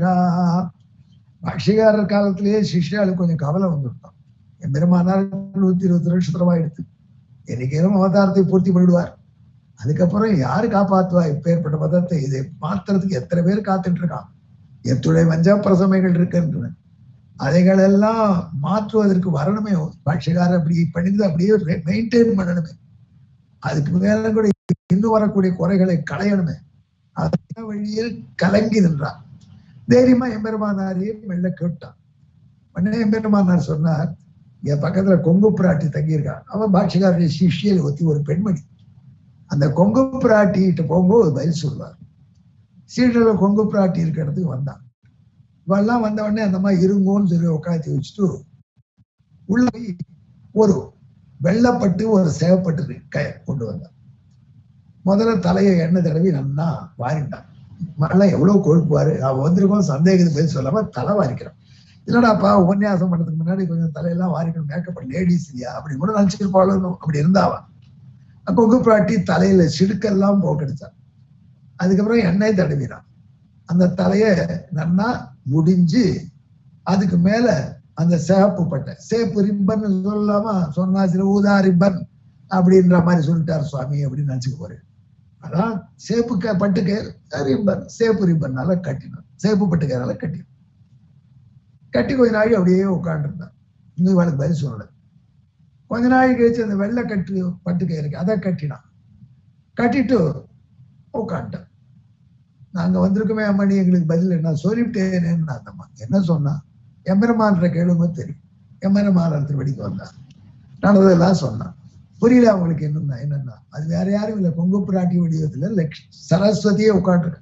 பாஷிகாரர் காலத்திலேயே சிஷ்யாளுக்கு கொஞ்சம் கவலை வந்துருக்கும் என் பெருமானார் நூத்தி இருபத்தி நட்சத்திரம் ஆயிடுத்து என்னைக்கேனும் அவதாரத்தை பூர்த்தி பண்ணிடுவார் அதுக்கப்புறம் யாரு காப்பாத்துவா இப்பேற்பட்ட மதத்தை இதை மாத்துறதுக்கு எத்தனை பேர் காத்துட்டு இருக்கான் எத்துடைய வஞ்சா பிரசமைகள் இருக்குன்ற அதைகளெல்லாம் மாற்றுவதற்கு வரணுமே பாட்சிகாரர் அப்படி பண்ணிட்டு அப்படியே மெயின்டைன் பண்ணணுமே அதுக்கு மேல கூட இன்னும் வரக்கூடிய குறைகளை களையணுமே அந்த வழியில் கலங்கி நின்றார் தைரியமா எம்பெருமானாரையே மெல்ல கேட்டான் உடனே எம்பெருமானார் சொன்னார் என் பக்கத்துல கொங்கு பிராட்டி தங்கியிருக்கா அவன் பாட்சிகாருடைய சிஷியல் ஒத்தி ஒரு பெண்மணி அந்த கொங்கு பிராட்டிகிட்ட போகும்போது பதில் சொல்வார் சீடர்ல கொங்கு பிராட்டி இருக்கிற இடத்துக்கு வந்தான் இவெல்லாம் வந்த உடனே அந்த மாதிரி இருங்கோன்னு சொல்லி உட்காந்து வச்சுட்டு உள்ள போய் ஒரு வெள்ளப்பட்டு ஒரு சேவப்பட்டு கைய கொண்டு வந்தான் முதல்ல தலையை எண்ணெய் தடவி நன்னா வாரிட்டான் மழை எவ்வளவு கொழுப்புவாரு அவன் வந்திருக்கோம் சந்தேகத்துக்கு பதில் சொல்லாம தலை வாரிக்கிறான் இல்லடாப்பா உபன்யாசம் பண்ணதுக்கு முன்னாடி கொஞ்சம் தலையெல்லாம் வாரிக்கணும் மேக்கப் லேடிஸ் இல்லையா அப்படி கூட நினைச்சிருப்பாளோ அப்படி இருந்தாவா கொங்கு பிராட்டி தலையில சிடுக்கெல்லாம் போக்கடிச்சான் அதுக்கப்புறம் எண்ணெய் தடவினான் அந்த தலைய நன்னா முடிஞ்சு அதுக்கு மேல அந்த சேப்பு பட்டை சேப்பு ரிப்பன் சொல்லலாமா சொன்னா சில ஊதா ரிப்பன் அப்படின்ற மாதிரி சொல்லிட்டார் சுவாமி அப்படின்னு நினைச்சுக்க போறேன் அதான் சேப்பு க- பட்டுக்கு ரிப்பன் சேப்பு ரிப்பன்னால கட்டினான் சேப்பு பட்டுக்கனால கட்டினான் கட்டி கொஞ்ச நாளைக்கு அப்படியே உட்காந்துருந்தான் இன்னும் இவளுக்கு பதில் சொல்லல கொஞ்ச நாள் கழிச்சு அந்த வெள்ளை கட்டு பட்டுக்கை இருக்கு அதை கட்டினான் கட்டிட்டு உட்காந்துட்டான் நாங்க வந்திருக்கோமே அம்மணி எங்களுக்கு பதில் என்ன சொல்லிவிட்டேனேன்னு அந்த அம்மா என்ன சொன்னா எம்பெருமான்ற கேளுமோ தெரியும் எம்பெருமான் திருவடிக்கு வந்தான் நடந்ததெல்லாம் சொன்னான் புரியல அவங்களுக்கு என்னன்னா என்னன்னா அது வேற யாரும் இல்லை கொங்கு பிராட்டி வடிவத்துல லக்ஷ் சரஸ்வதியே உட்காந்துருக்கு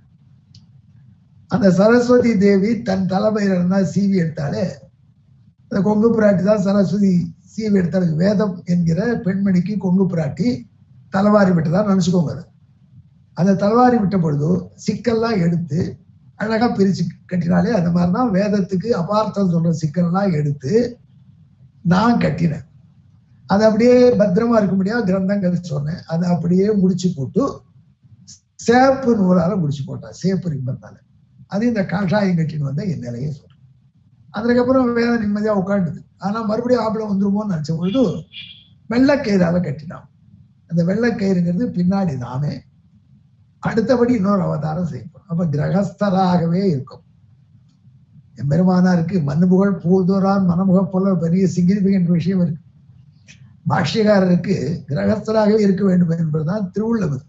அந்த சரஸ்வதி தேவி தன் தலைமையில சீவி எடுத்தாலே அந்த கொங்கு பிராட்டி தான் சரஸ்வதி சீவி எடுத்தாலும் வேதம் என்கிற பெண்மணிக்கு கொங்கு பிராட்டி தலைவாரி விட்டதா நினைச்சுக்கோங்க அது அந்த தலவாரி விட்ட பொழுது சிக்கல்லாம் எடுத்து அழகா பிரிச்சு கட்டினாலே அந்த மாதிரிதான் வேதத்துக்கு அபார்த்தம் சொல்ற சிக்கல்லாம் எடுத்து நான் கட்டினேன் அது அப்படியே பத்திரமா இருக்கும்படியா கிரந்தங்கள் சொன்னேன் அதை அப்படியே முடிச்சு போட்டு சேப்பு நூலால முடிச்சு போட்டான் சேப்பு ரிப்பந்தால அது இந்த காஷாயம் கட்டின்னு வந்த என் நிலையை சொல்றேன் அதுக்கப்புறம் வேதம் நிம்மதியா உட்காந்துது ஆனா மறுபடியும் ஆப்பிள வந்துருமோன்னு நினைச்ச பொழுது வெள்ளக்கயிறால கட்டினான் அந்த வெள்ளக்கயிறுங்கிறது பின்னாடி நாமே அடுத்தபடி இன்னொரு அவதாரம் செய்யப்படும் அப்ப கிரகஸ்தராகவே இருக்கும் எம்பெருமானாருக்கு மண்ணு புகழ் பூதோரான் மனமுக போல பெரிய சிக்னிபிகன்ட் விஷயம் இருக்கு பாஷ்யக்காரருக்கு கிரகஸ்தராகவே இருக்க வேண்டும் என்பதுதான் திருவுள்ளவர்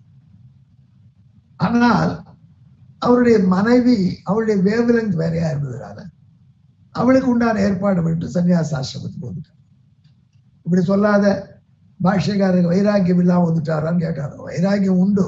ஆனால் அவருடைய மனைவி அவருடைய வேவலங்க் வேறையா இருந்ததுனால அவளுக்கு உண்டான ஏற்பாடு பண்ணிட்டு சன்னியாசாசிரமத்துக்கு வந்துட்டார் இப்படி சொல்லாத பாஷ்யக்காரருக்கு வைராக்கியம் இல்லாம வந்துட்டாரான்னு கேட்காத வைராக்கியம் உண்டு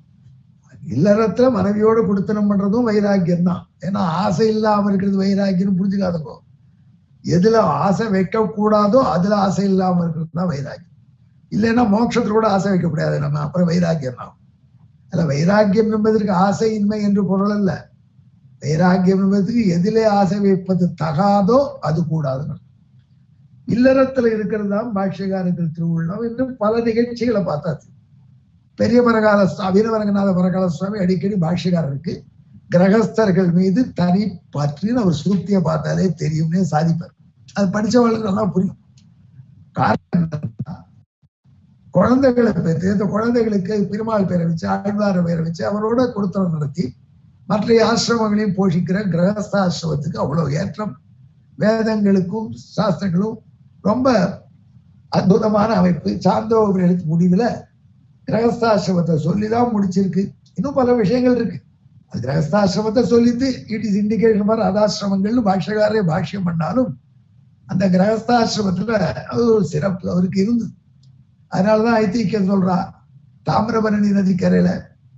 இல்லறத்துல மனைவியோட குடுத்தனம் பண்றதும் வைராக்கியம் தான் ஏன்னா ஆசை இல்லாம இருக்கிறது வைராக்கியம் புரிஞ்சுக்காதப்போ எதுல ஆசை வைக்க கூடாதோ அதுல ஆசை இல்லாம இருக்கிறது தான் வைராக்கியம் இல்லைன்னா மோட்சத்துல கூட ஆசை வைக்க முடியாது நம்ம அப்புறம் வைராக்கியம் தான் அல்ல வைராக்கியம் என்பதற்கு ஆசையின்மை என்று பொருள் அல்ல வைராக்கியம் என்பதற்கு எதிலே ஆசை வைப்பது தகாதோ அது கூடாதுன்னு இல்லறத்துல இருக்கிறது தான் பாஷ்யகாரத்தில் திருவுள்ளம் என்று பல நிகழ்ச்சிகளை பார்த்தாச்சு பெரிய மரகால அபிநவரங்கநாத மரகால சுவாமி அடிக்கடி பாஷ்யக்காரருக்கு கிரகஸ்தர்கள் மீது தனி பற்றின்னு அவர் சுருத்திய பார்த்தாலே தெரியும்னே சாதிப்பார் அது படிச்சவங்களுக்கு நல்லா புரியும் காரணம் என்னன்னா, குழந்தைகளை பெற்று இந்த குழந்தைகளுக்கு பெருமாள் பேரை வச்சு ஆழ்வார பேரை வச்சு அவரோட கொடுத்தனம் நடத்தி மற்ற ஆசிரமங்களையும் போஷிக்கிற கிரகஸ்தாசிரமத்துக்கு அவ்வளவு ஏற்றம் வேதங்களுக்கும் சாஸ்திரங்களும் ரொம்ப அற்புதமான அமைப்பு சாந்தோபுரி எழுத்து முடிவுல கிரகஸ்தாசிரமத்தை சொல்லிதான் முடிச்சிருக்கு இன்னும் பல விஷயங்கள் இருக்கு அது கிரகஸ்தாசிரமத்தை சொல்லிட்டு இட் இஸ் இண்டிகேஷன் ஃபார் அதாசிரமங்கள்னு பாஷ்யக்காரரே பாஷ்யம் பண்ணாலும் அந்த கிரகஸ்தாசிரமத்துல அது ஒரு சிறப்பு அவருக்கு இருந்தது அதனாலதான் ஐத்திகம் சொல்றா தாமிரபரணி நதிக்கரையில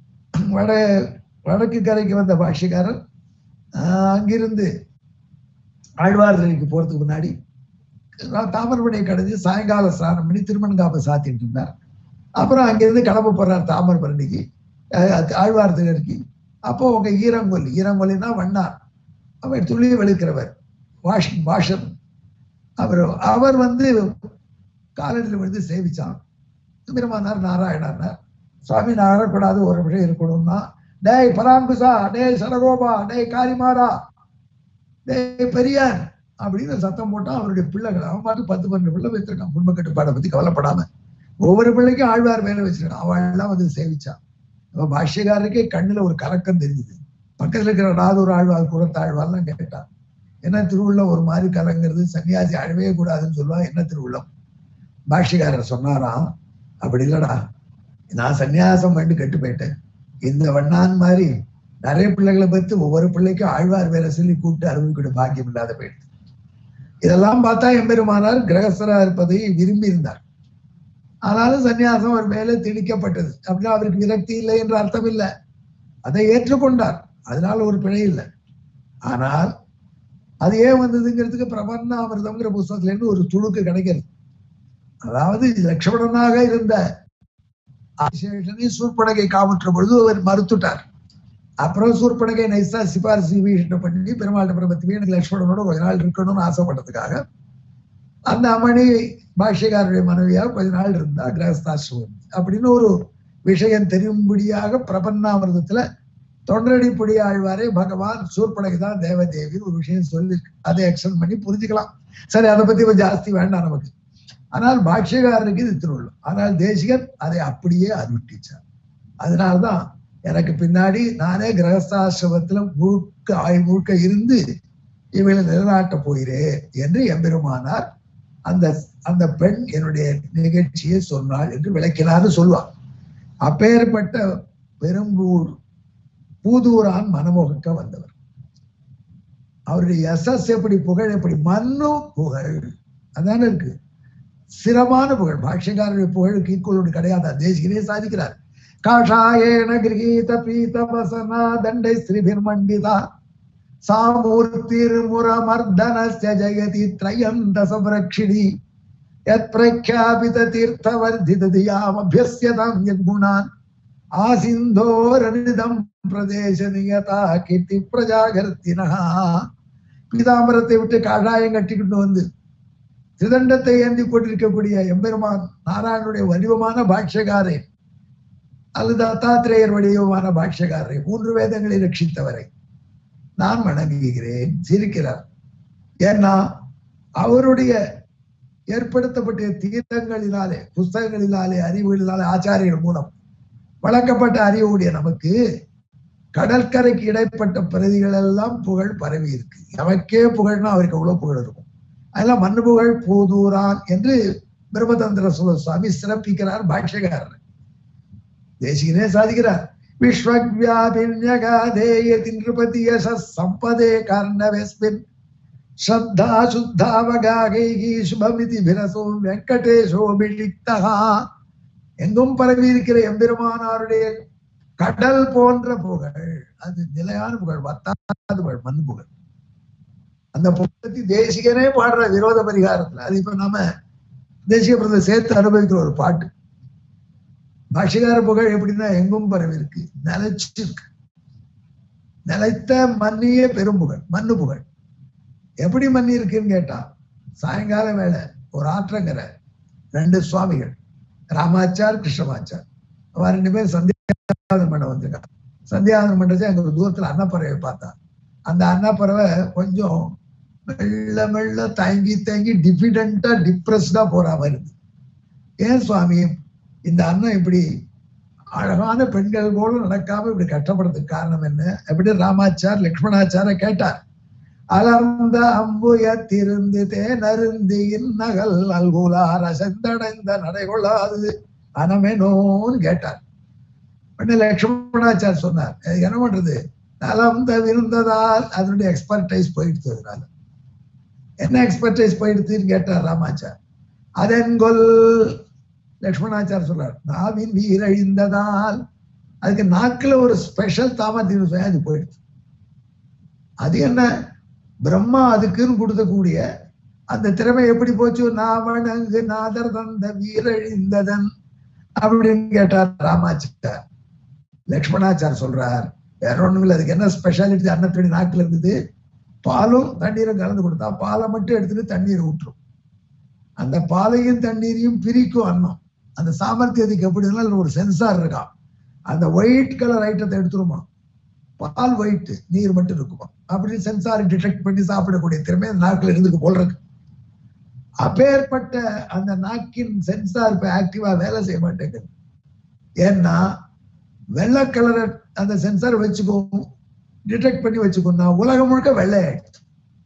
வட வடக்கு கரைக்கு வந்த பாஷ்யக்காரர் ஆஹ் அங்கிருந்து ஆழ்வார்தலைக்கு போறதுக்கு முன்னாடி தாமிரபரணியை கடைஞ்சு சாயங்கால ஸ்நானம் பண்ணி திருமணங்காப்பை சாத்திட்டு இருந்தார் அப்புறம் அங்கிருந்து கிளம்ப போறார் தாமிரபரணிக்கு அஹ் ஆழ்வார்தலைக்கு அப்போ உங்க ஈரங்கொல்லி ஈரங்கொல்லினா வண்ணார் அவர் துளி வெளுக்கிறவர் வாஷிங் வாஷர் அவர் அவர் வந்து காலடியில் விழுந்து சேவிச்சான் பெருமானார் நாராயணார் சுவாமி நாரக்கூடாது ஒரு நிமிஷம் இருக்கணும்னா டேய் பராங்குசா டேய் சடகோபா டேய் காரிமாரா டேய் பெரியார் அப்படின்னு சத்தம் போட்டா அவருடைய பிள்ளைகள் அவன் பாட்டு பத்து பன்னெண்டு பிள்ளை வச்சிருக்கான் குடும்ப கட்டுப்பாடை பத்தி கவலைப்படாம ஒவ்வொரு பிள்ளைக்கும் ஆழ்வார் மேல வச்சிருக்கான் அவள் எல்லாம் வந்து சேவிச்சான் அவன் பாஷ்யக்காரருக்கே கண்ணுல ஒரு கலக்கம் தெரிஞ்சுது பக்கத்துல இருக்கிற நாதூர் ஆழ்வார் குரத்தாழ்வார்லாம் கேட்டான் என்ன திருவுள்ளம் ஒரு மாதிரி கலங்கிறது சன்னியாசி அழவே கூடாதுன்னு சொல்லுவான் என்ன திருவுள்ளம் பாஷ்யக்காரர் சொன்னாராம் அப்படி இல்லடா நான் சன்னியாசம் பண்ணி கெட்டு போயிட்டேன் இந்த வண்ணான் மாதிரி நிறைய பிள்ளைகளை பத்தி ஒவ்வொரு பிள்ளைக்கும் ஆழ்வார் வேலை சொல்லி கூப்பிட்டு அனுபவிக்கிற பாக்கியம் இல்லாத போயிடுது இதெல்லாம் பார்த்தா எம்பெருமானார் கிரகஸ்தரா இருப்பதை விரும்பி இருந்தார் ஆனாலும் சன்னியாசம் அவர் மேலே திணிக்கப்பட்டது அப்படின்னா அவருக்கு விரக்தி இல்லை என்ற அர்த்தம் இல்லை அதை ஏற்றுக்கொண்டார் அதனால ஒரு பிழை இல்லை ஆனால் அது ஏன் வந்ததுங்கிறதுக்கு பிரபன்னாமிர்தம்ங்கிற புஸ்தகத்துல இருந்து ஒரு துணுக்கு கிடைக்கிறது அதாவது லட்சுமணனாக இருந்த ஆதிசேஷனை சூர்பனகை காமுற்ற பொழுது அவர் மறுத்துட்டார் அப்புறம் சூர்பனகை நைசா சிபாரிசு வீஷனை பண்ணி பெருமாள் பிரபத்தி எனக்கு லட்சுமணனோட கொஞ்ச நாள் இருக்கணும்னு ஆசைப்பட்டதுக்காக அந்த அம்மணி பாஷ்யக்காரருடைய மனைவியா கொஞ்ச நாள் இருந்தா கிரகஸ்தாசிரமம் அப்படின்னு ஒரு விஷயம் தெரியும்படியாக பிரபன்னாமிரதத்துல தொண்டரடி பொடி ஆழ்வாரே பகவான் சூர்பனகை தான் தேவதேவி ஒரு விஷயம் சொல்லி அதை எக்ஸ்டென்ட் பண்ணி புரிஞ்சுக்கலாம் சரி அதை பத்தி கொஞ்சம் ஜாஸ்தி வேண்டாம் நமக்கு ஆனால் பாஷ்யக்காரருக்கு இது திருவள்ளும் ஆனால் தேசிகன் அதை அப்படியே அருட்டிச்சார் அதனால்தான் எனக்கு பின்னாடி நானே கிரகஸ்தாசிரமத்துல முழுக்க ஆய் முழுக்க இருந்து இவளை நிலநாட்ட போகிறேன் என்று எம்பெருமானார் அந்த அந்த பெண் என்னுடைய நிகழ்ச்சியை சொன்னாள் என்று விளக்கினார்னு சொல்லுவார் அப்பேற்பட்ட பெரும்பூர் பூதூரான் மனமோகக்க வந்தவர் அவருடைய எஸ்எஸ் எப்படி புகழ் எப்படி மண்ணு புகழ் அதானே இருக்கு சிரமான புகழ் பாஷ்யக்காரருடைய புகழுக்கு ஈக்குவல் ஒன்று கிடையாது தேசிகனே சாதிக்கிறார் காஷாயேன கிரகீத பீத வசனா தண்டை ஸ்ரீபிர்மண்டிதா சாமூர்த்திர்முரமர்தனஸ்ய ஜெயதி த்ரயந்த சம்ரக்ஷிணி யத் பிரக்யாபித தீர்த்தவர்தித தியாமபியஸ்யதாம் யத்குணான் ஆசிந்தோரனிதம் பிரதேச நியதா கீர்த்தி பிரஜாகர்த்தினா பீதாம்பரத்தை விட்டு காஷாயம் கட்டிக்கிட்டு வந்து திருதண்டத்தை ஏந்தி கொண்டிருக்கக்கூடிய எம்பெருமான் நாராயணனுடைய வடிவமான பாஷ்யகாரே அல்லது தத்தாத்திரேயர் வடிவமான பாஷ்யகாரரை மூன்று வேதங்களை ரட்சித்தவரை நான் வணங்குகிறேன் சிரிக்கிறார் ஏன்னா அவருடைய ஏற்படுத்தப்பட்ட தீர்த்தங்களினாலே புஸ்தகங்களினாலே அறிவுகளினாலே ஆச்சாரியர்கள் மூலம் வழங்கப்பட்ட அறிவுடைய நமக்கு கடற்கரைக்கு இடைப்பட்ட பிரதிகள் எல்லாம் புகழ் பரவி இருக்கு நமக்கே புகழ்னா அவருக்கு எவ்வளவு புகழ் இருக்கும் அதெல்லாம் மண்ணு புகழ் பூதூரான் என்று பிரம்மதந்திர சுல சுவாமி சிறப்பிக்கிறார் பாஷ்யக்காரர் தேசிகனே சாதிக்கிறார் விஸ்வவியாபின்யகாதேய திருபதி யச சம்பதே கர்ணவெஸ்மின் ஸ்ரத்தா சுத்தாவகாகைகி சுபமிதி பிரசோ வெங்கடேஷோ பிழித்தகா எங்கும் பரவி இருக்கிற எம்பெருமானாருடைய கடல் போன்ற புகழ் அது நிலையான புகழ் வத்தாத புகழ் மண் புகழ் அந்த புகழத்தை தேசிகனே பாடுற விரோத பரிகாரத்துல அது இப்ப நாம தேசிக பிரதை சேர்த்து அனுபவிக்கிற ஒரு பாட்டு பாஷிகார புகழ் எப்படின்னா எங்கும் பரவி இருக்கு நிலைச்சிருக்கு நிலைத்த மண்ணியே பெரும் புகழ் மண்ணு புகழ் எப்படி மண்ணி இருக்குன்னு கேட்டா சாயங்கால வேலை ஒரு ஆற்றங்கரை ரெண்டு சுவாமிகள் ராமாச்சார் கிருஷ்ணமாச்சார் அவன் ரெண்டு பேரும் சந்தியாவதனம் பண்ண வந்திருக்கான் சந்தியாவதனம் பண்றச்சு அங்க ஒரு தூரத்துல அன்னப்பறவை பார்த்தா அந்த அன்னப்பறவை கொஞ்சம் மெல்ல மெல்ல தயங்கி தயங்கி டிஃபிடண்டா டிப்ரெஸ்டா போற மாதிரி இருக்கு ஏன் சுவாமி இந்த அண்ணன் இப்படி அழகான பெண்கள் போல நடக்காம இப்படி கஷ்டப்படுறதுக்கு காரணம் என்ன எப்படி ராமாச்சார் லக்ஷ்மணாச்சார கேட்டார் அலர்ந்த அம்புய திருந்து தேனருந்து இன்னகல் நல்குலார செந்தடைந்த நடைகொள்ளாது அனமெனோன்னு கேட்டார் உடனே லக்ஷ்மணாச்சார் சொன்னார் "அது என்ன பண்றது நலம் தவிர்ந்ததால் அதனுடைய எக்ஸ்பர்டைஸ் போயிடுச்சு அதனால என்ன எக்ஸ்பர்டைஸ் போயிடுச்சுன்னு கேட்டார் ராமாச்சார் அதென்கொல் லக்ஷ்மணாச்சார் சொல்றார் நாவின் வீரழிந்ததால் அதுக்கு நாக்குல ஒரு ஸ்பெஷல் தாமதம் அது போயிடுச்சு அது என்ன பிரம்மா அதுக்குன்னு கொடுக்கக்கூடிய அந்த திறமை எப்படி போச்சு நாவணங்கு நாதர் தந்த வீரழிந்ததன் அப்படின்னு கேட்டார் ராமாச்சார் லக்ஷ்மணாச்சார் சொல்றார் வேற ஒண்ணும் இல்லை அதுக்கு என்ன ஸ்பெஷாலிட்டி அன்னத்துடைய நாக்குல இருந்தது பாலும் தண்ணீரும் கலந்து கொடுத்தா பாலை மட்டும் எடுத்துட்டு தண்ணீரை ஊற்றும் அந்த பாலையும் தண்ணீரையும் பிரிக்கும் அன்னம் அந்த சாமர்த்தியத்துக்கு எப்படின்னா அதுல ஒரு சென்சார் இருக்கான் அந்த ஒயிட் கலர் ஐட்டத்தை எடுத்துருமா பால் ஒயிட் நீர் மட்டும் இருக்குமா அப்படி சென்சாரை டிடெக்ட் பண்ணி சாப்பிடக்கூடிய திறமை அந்த நாக்குல இருந்துக்கு போல் இருக்கு அப்பேற்பட்ட அந்த நாக்கின் சென்சார் இப்ப ஆக்டிவா வேலை செய்ய மாட்டேங்குது ஏன்னா வெள்ளை கலர் அந்த சென்சார் வச்சுக்கோ டிடெக்ட் பண்ணி வச்சுக்கோன்னா உலகம் முழுக்க வெள்ளை ஆயிடுச்சு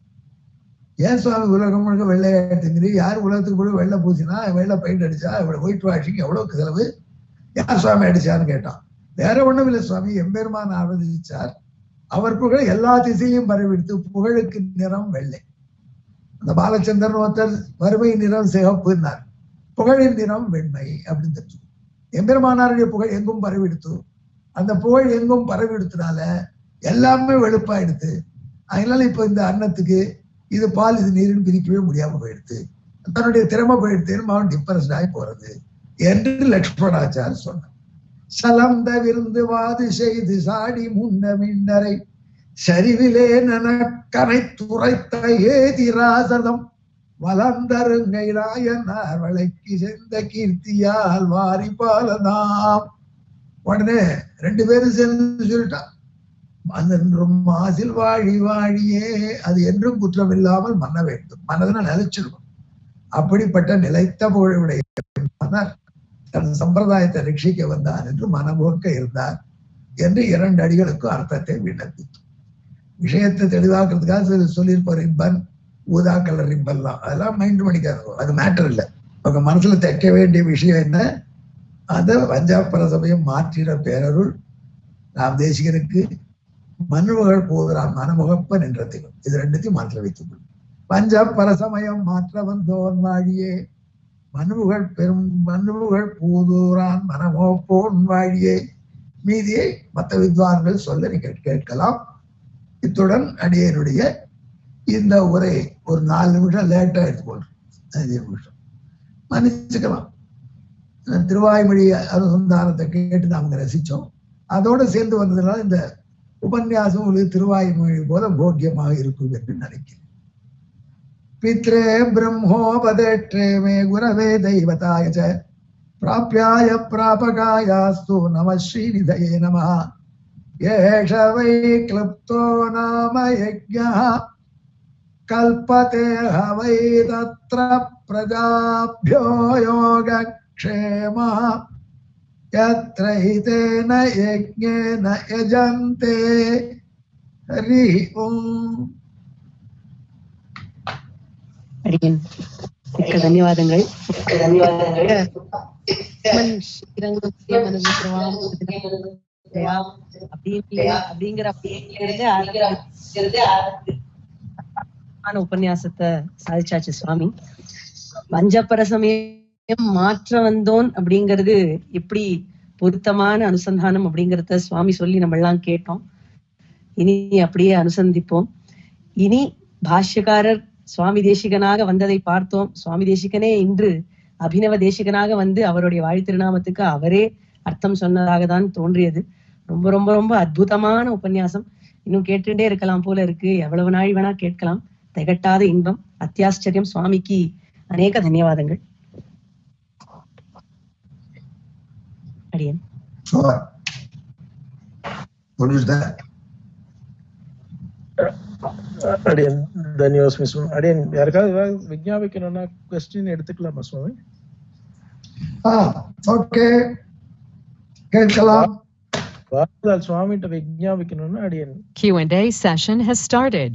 ஏன் சுவாமி உலகம் முழுக்க வெள்ளை ஆயிடுச்சுங்கிறீ யார் உலகத்துக்கு போய் வெள்ளை பூசினா வெள்ளை பெயிண்ட் அடிச்சா இவ்வளவு ஒயிட் வாஷிங் எவ்வளவு செலவு யார் சுவாமி அடிச்சான்னு கேட்டான் வேற ஒண்ணும் இல்லை சுவாமி எம்பெருமான் அவதரிச்சார் அவர் புகழ் எல்லா திசையும் பரவிடுத்து புகழுக்கு நிறம் வெள்ளை அந்த பாலச்சந்திரன் ஒருத்தர் வறுமை நிறம் சிகப்புன்னார் புகழின் நிறம் வெண்மை அப்படின்னு தெரிஞ்சு எம்பெருமானாருடைய புகழ் எங்கும் பரவிடுத்து அந்த புகழ் எங்கும் பரவிடுத்துனால எல்லாமே வெளுப்பாயிடுத்து அதனால இப்ப இந்த அன்னத்துக்கு இது பால் இது நீருன்னு பிரிக்கவே முடியாம போயிடுது தன்னுடைய திறமை போயிடுத்தேன்னு அவன் டிப்ரெஸ்ட் ஆகி போறது என்று லக்ஷ்மணாச்சார் சொன்னார் சலந்த விருந்து வாது செய்து சாடி முன்ன மின்னரை சரிவிலே நனக்கனை துரைத்த ஏதிராசதம் வளர்ந்தருங்கை நாயனார் வளைக்கு சென்ற கீர்த்தியால் வாரி பாலதாம் உடனே ரெண்டு பேரும் சேர்ந்து சொல்லிட்டான் மன்னென்றும் மாசில் வாழி வாழியே அது என்றும் குற்றம் இல்லாமல் மன்ன வேண்டும் மனதின நிலைச்சிருக்கும் அப்படிப்பட்ட நிலைத்த புகழுடைய மன்னர் தன் சம்பிரதாயத்தை ரட்சிக்க வந்தார் என்று மனமுக இருந்தார் என்று இரண்டு அடிகளுக்கும் அர்த்தத்தை விண்ணப்பித்து விஷயத்தை தெளிவாக்குறதுக்காக சில சொல்லியிருப்பார் ரிப்பன் ஊதா கலர் ரிப்பன்லாம் அதெல்லாம் மைண்ட் பண்ணிக்காது அது மேட்டர் இல்லை உங்க மனசுல தைக்க வேண்டிய விஷயம் என்ன அதை பஞ்சாபர சமயம் மாற்றிட பேரருள் நாம் தேசிகனுக்கு மனுமகள் போகிறான் மனமுகப்பன் என்ற திகம் இது ரெண்டுத்தையும் மாற்ற வைத்துக் கொள்ளும் பஞ்சாப் பரசமயம் மாற்ற வந்தோன் வாழியே மனுவுகள் பெரும் மனுவுகள் பூதூரான் மனமோப்போன் வாழியே மீதியை மற்ற வித்வான்கள் சொல்ல நீங்கள் கேட்கலாம் இத்துடன் அடியனுடைய இந்த உரை ஒரு நாலு நிமிஷம் லேட்டா எடுத்துக்கொள்றேன் அஞ்சு நிமிஷம் மன்னிச்சுக்கலாம் திருவாய்மொழி அனுசந்தானத்தை கேட்டு நாம ரசிச்சோம் அதோட சேர்ந்து வந்ததுனால இந்த உபன்யாசம் உங்களுக்கு திருவாய்மொழி போல போக்கியமாக இருக்கும் என்று நினைக்கிறேன் பித்ரே பிரம்மோபதேற்றே மே குரவே தெய்வதாய ச பிராப்யாய பிராபகாயாஸ்து நம ஸ்ரீநிதயே நம ஏஷ வை கிளிப்தோ நாம யஜ்ஞः கல்பதே வை தத்ர பிரஜாभ्यो योगक्षेमः यत्र हितेन यज्ञेन यजन्ते हरिः ओम् அடியேன் மிக்க தன்யவாதங்கள் ಧನ್ಯವಾದಗಳು அப்படிங்கிற உபன்யாசத்தை சாதிச்சாச்சு சுவாமி வஞ்சப்பர சமயம் மாற்ற வந்தோன் அப்படிங்கிறது எப்படி பொருத்தமான அனுசந்தானம் அப்படிங்கறத சுவாமி சொல்லி நம்ம எல்லாம் கேட்டோம் இனி அப்படியே அனுசந்திப்போம் இனி பாஷ்யக்காரர் சுவாமி தேசிகனாக வந்ததை பார்த்தோம் சுவாமி தேசிகனே இன்று அபினவ தேசிகனாக வந்து அவருடைய வாழி திருநாமத்துக்கு அவரே அர்த்தம் சொன்னதாக தான் தோன்றியது ரொம்ப ரொம்ப ரொம்ப அற்புதமான உபன்யாசம் இன்னும் கேட்டுட்டே இருக்கலாம் போல இருக்கு எவ்வளவு நாள் வேணா கேட்கலாம் திகட்டாத இன்பம் அத்தியாச்சரியம் சுவாமிக்கு அநேக தன்யவாதங்கள் அடியன் Sure. What is that? அடியன் தன்யோஸ்மி சுவாமி அடியன் யாருக்காவது ஏதாவது விஞ்ஞாபிக்கணும்னா கொஸ்டின் எடுத்துக்கலாமா சுவாமி Ah, okay. கேட்கலாம் வாரதால் சுவாமிகிட்ட விஞ்ஞாபிக்கணும்னா அடியன் Q&A session has started.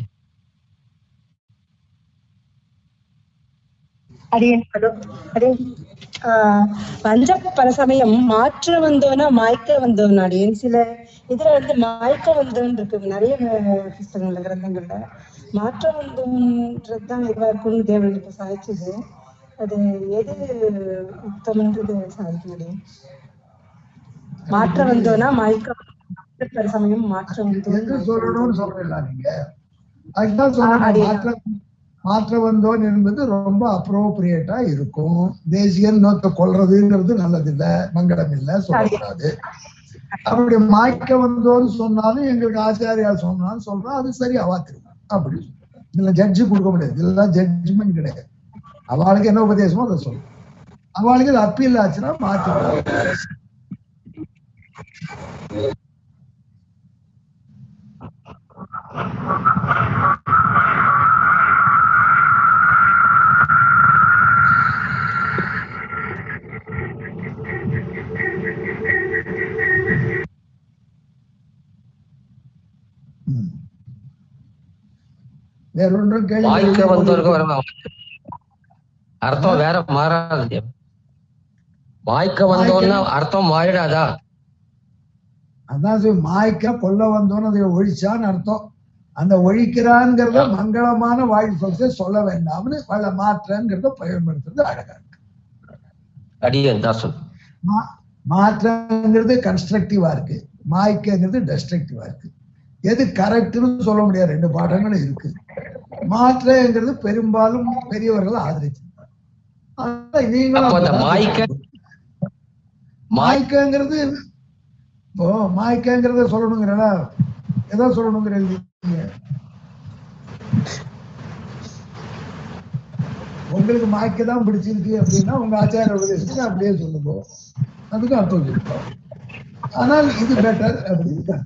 அடியன் அடியன் பஞ்ச பரசமயம் மாற்ற வந்தோனா மாய்க்க வந்தோம் அடியன் சில இதுல வந்து மாய்க்க வந்தோன்னு இருக்கு நிறைய அஹ், புஸ்தகங்கள்ல கிரந்தங்கள்ல மாற்ற வந்தோன்றதுதான் இதுவா இருக்கும்னு தேவனுக்கு சாதிச்சது அது எது உத்தமன்றது சாதிக்கும் அடியன் மாற்ற வந்தோனா மாய்க்க பரசமயம் மாற்ற எங்க வந்தோம் சொல்லணும்னு சொல்றீங்களா நீங்க அதுதான் சொல்றேன் ஆ, அதே. மாற்ற மாற்ற வந்தோன் என்பது ரொம்ப அப்ரோப்ரியேட்டா இருக்கும் தேசியன் நோக்க கொள்றதுங்கிறது நல்லது இல்ல மங்களம் இல்ல சொல்லக்கூடாது அப்படி மாய்க்க வந்தோன்னு சொன்னாலும் எங்களுக்கு ஆச்சாரியார் சொன்னாலும் சொல்றோம் அது சரி அவா திரும்ப அப்படி இதுல ஜட்ஜு கொடுக்க முடியாது இதெல்லாம் ஜட்ஜ்மெண்ட் கிடையாது அவளுக்கு என்ன உபதேசமோ அதை சொல்லும் அவளுக்கு இது அப்பீல் ஆச்சுன்னா மாத்திக்கலாம் ம். வேற ஒன்றும் கேள்வி வாய்க்க வந்தவருக்கு வர அர்த்தம் வேற மாறாது வாய்க்க வந்தோம்னா அர்த்தம் மாறிடாதா அதான் சொல்லி மாய்க்க கொல்ல வந்தோன்னு அதை ஒழிச்சான்னு அர்த்தம் அந்த ஒழிக்கிறான்ங்கிறத மங்களமான வாழ் சொல்ல சொல்ல வேண்டாம்னு வள மாற்றங்கிறத பயன்படுத்துறது அழகா இருக்கு அடியன் தான் சொல் மா- மாற்றங்கிறது கன்ஸ்ட்ரக்டிவா இருக்கு மாய்க்கங்கிறது டெஸ்ட்ரக்டிவா இருக்கு எது கரெக்ட்னு சொல்ல முடியாது ரெண்டு பாடங்களும் இருக்கு மாற்றங்கிறது பெரும்பாலும் பெரியவர்கள் ஆதரிச்சிருப்பாங்க ஆனா நீங்களும் அப்ப அந்த அப்படிதான் மாய்க்க- மாய்க்கங்கிறது இப்போ மாய்க்கங்கிறத சொல்லணுங்கிறா எதை சொல்லணுங்கிற நீங்க உங்களுக்கு மாய்க்க தான் பிடிச்சிருக்கு அப்படின்னா உங்க ஆச்சார உபதேசத்துக்கு அப்படியே சொல்லுங்க அதுக்கு அர்த்தம் சொல்லுங்க ஆனால் இது பெட்டர் அப்படின்னு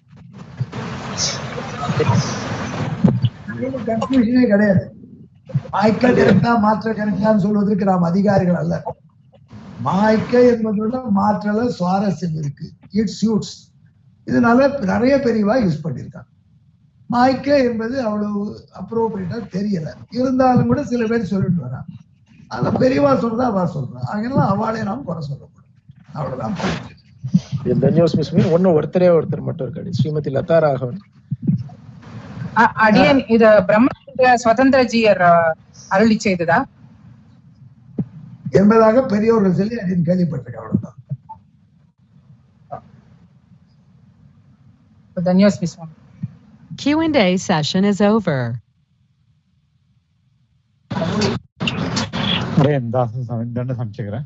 கன்ஃபியூஷனே கிடையாது மாய்க்க கரெக்டா மாற்ற கரெக்டான்னு சொல்வதற்கு நாம் அதிகாரிகள் அல்ல மாய்க்க என்பதோட மாற்றல சுவாரஸ்யம் இருக்கு இட் சூட்ஸ் இதனால நிறைய பெரியவா யூஸ் பண்ணியிருக்காங்க மாய்க்க என்பது அவ்வளவு அப்ரோப்ரியேட்டா தெரியல இருந்தாலும் கூட சில பேர் சொல்லிட்டு வராங்க அந்த பெரியவா சொல்றதா அவ சொல்றா அதெல்லாம் அவளை நாம் குறை சொல்லக்கூடாது அவ்வளவுதான் point. என் தன்யோஸ்மி சுவாமி ஒன்னும் ஒருத்தரே ஒருத்தர் மட்டும் இருக்காடி ஸ்ரீமதி லதா ராகவன் அ- அடியேன் இது பிரம்ம சுதந்திரஜியர் அஹ், அருளி செய்ததா என்பதாக பெரியவர்கள் சொல்லி அப்படின்னு கேள்விப்பட்டிருக்கேன் அவ்வளவுதான் தன்யோஸ்மி சுவாமி Q&A session is over. ಅಡಿಯನ್ ದಾಸ ದಂಡ ಸಂಚಕರ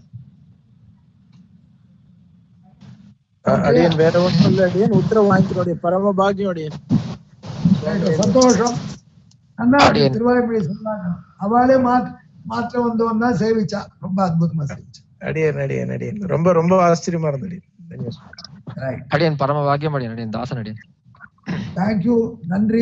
அ- அடியன் வேற ஒன்றும் இல்லை அடியன் உத்தரவு வாங்கிக்கிறோடைய பரம பாகியம் அடியன் சந்தோஷம் அண்ணா அடியேன். திருவாய்மொழி சொன்னாங்க அவளே மாற்ற மாற்ற வந்தவன் தான் சேவிச்சா ரொம்ப அற்புதமா சேவிச்சா அடியன் அடியன் அடியன் ரொம்ப ரொம்ப ஆச்சரியமா இருந்தது தன்யோஸ்மி ரைட் அடியன் பரம பாக்கியம் அடியன் அடியன் தாசன் அடியன் தேங்க்யூ நன்றி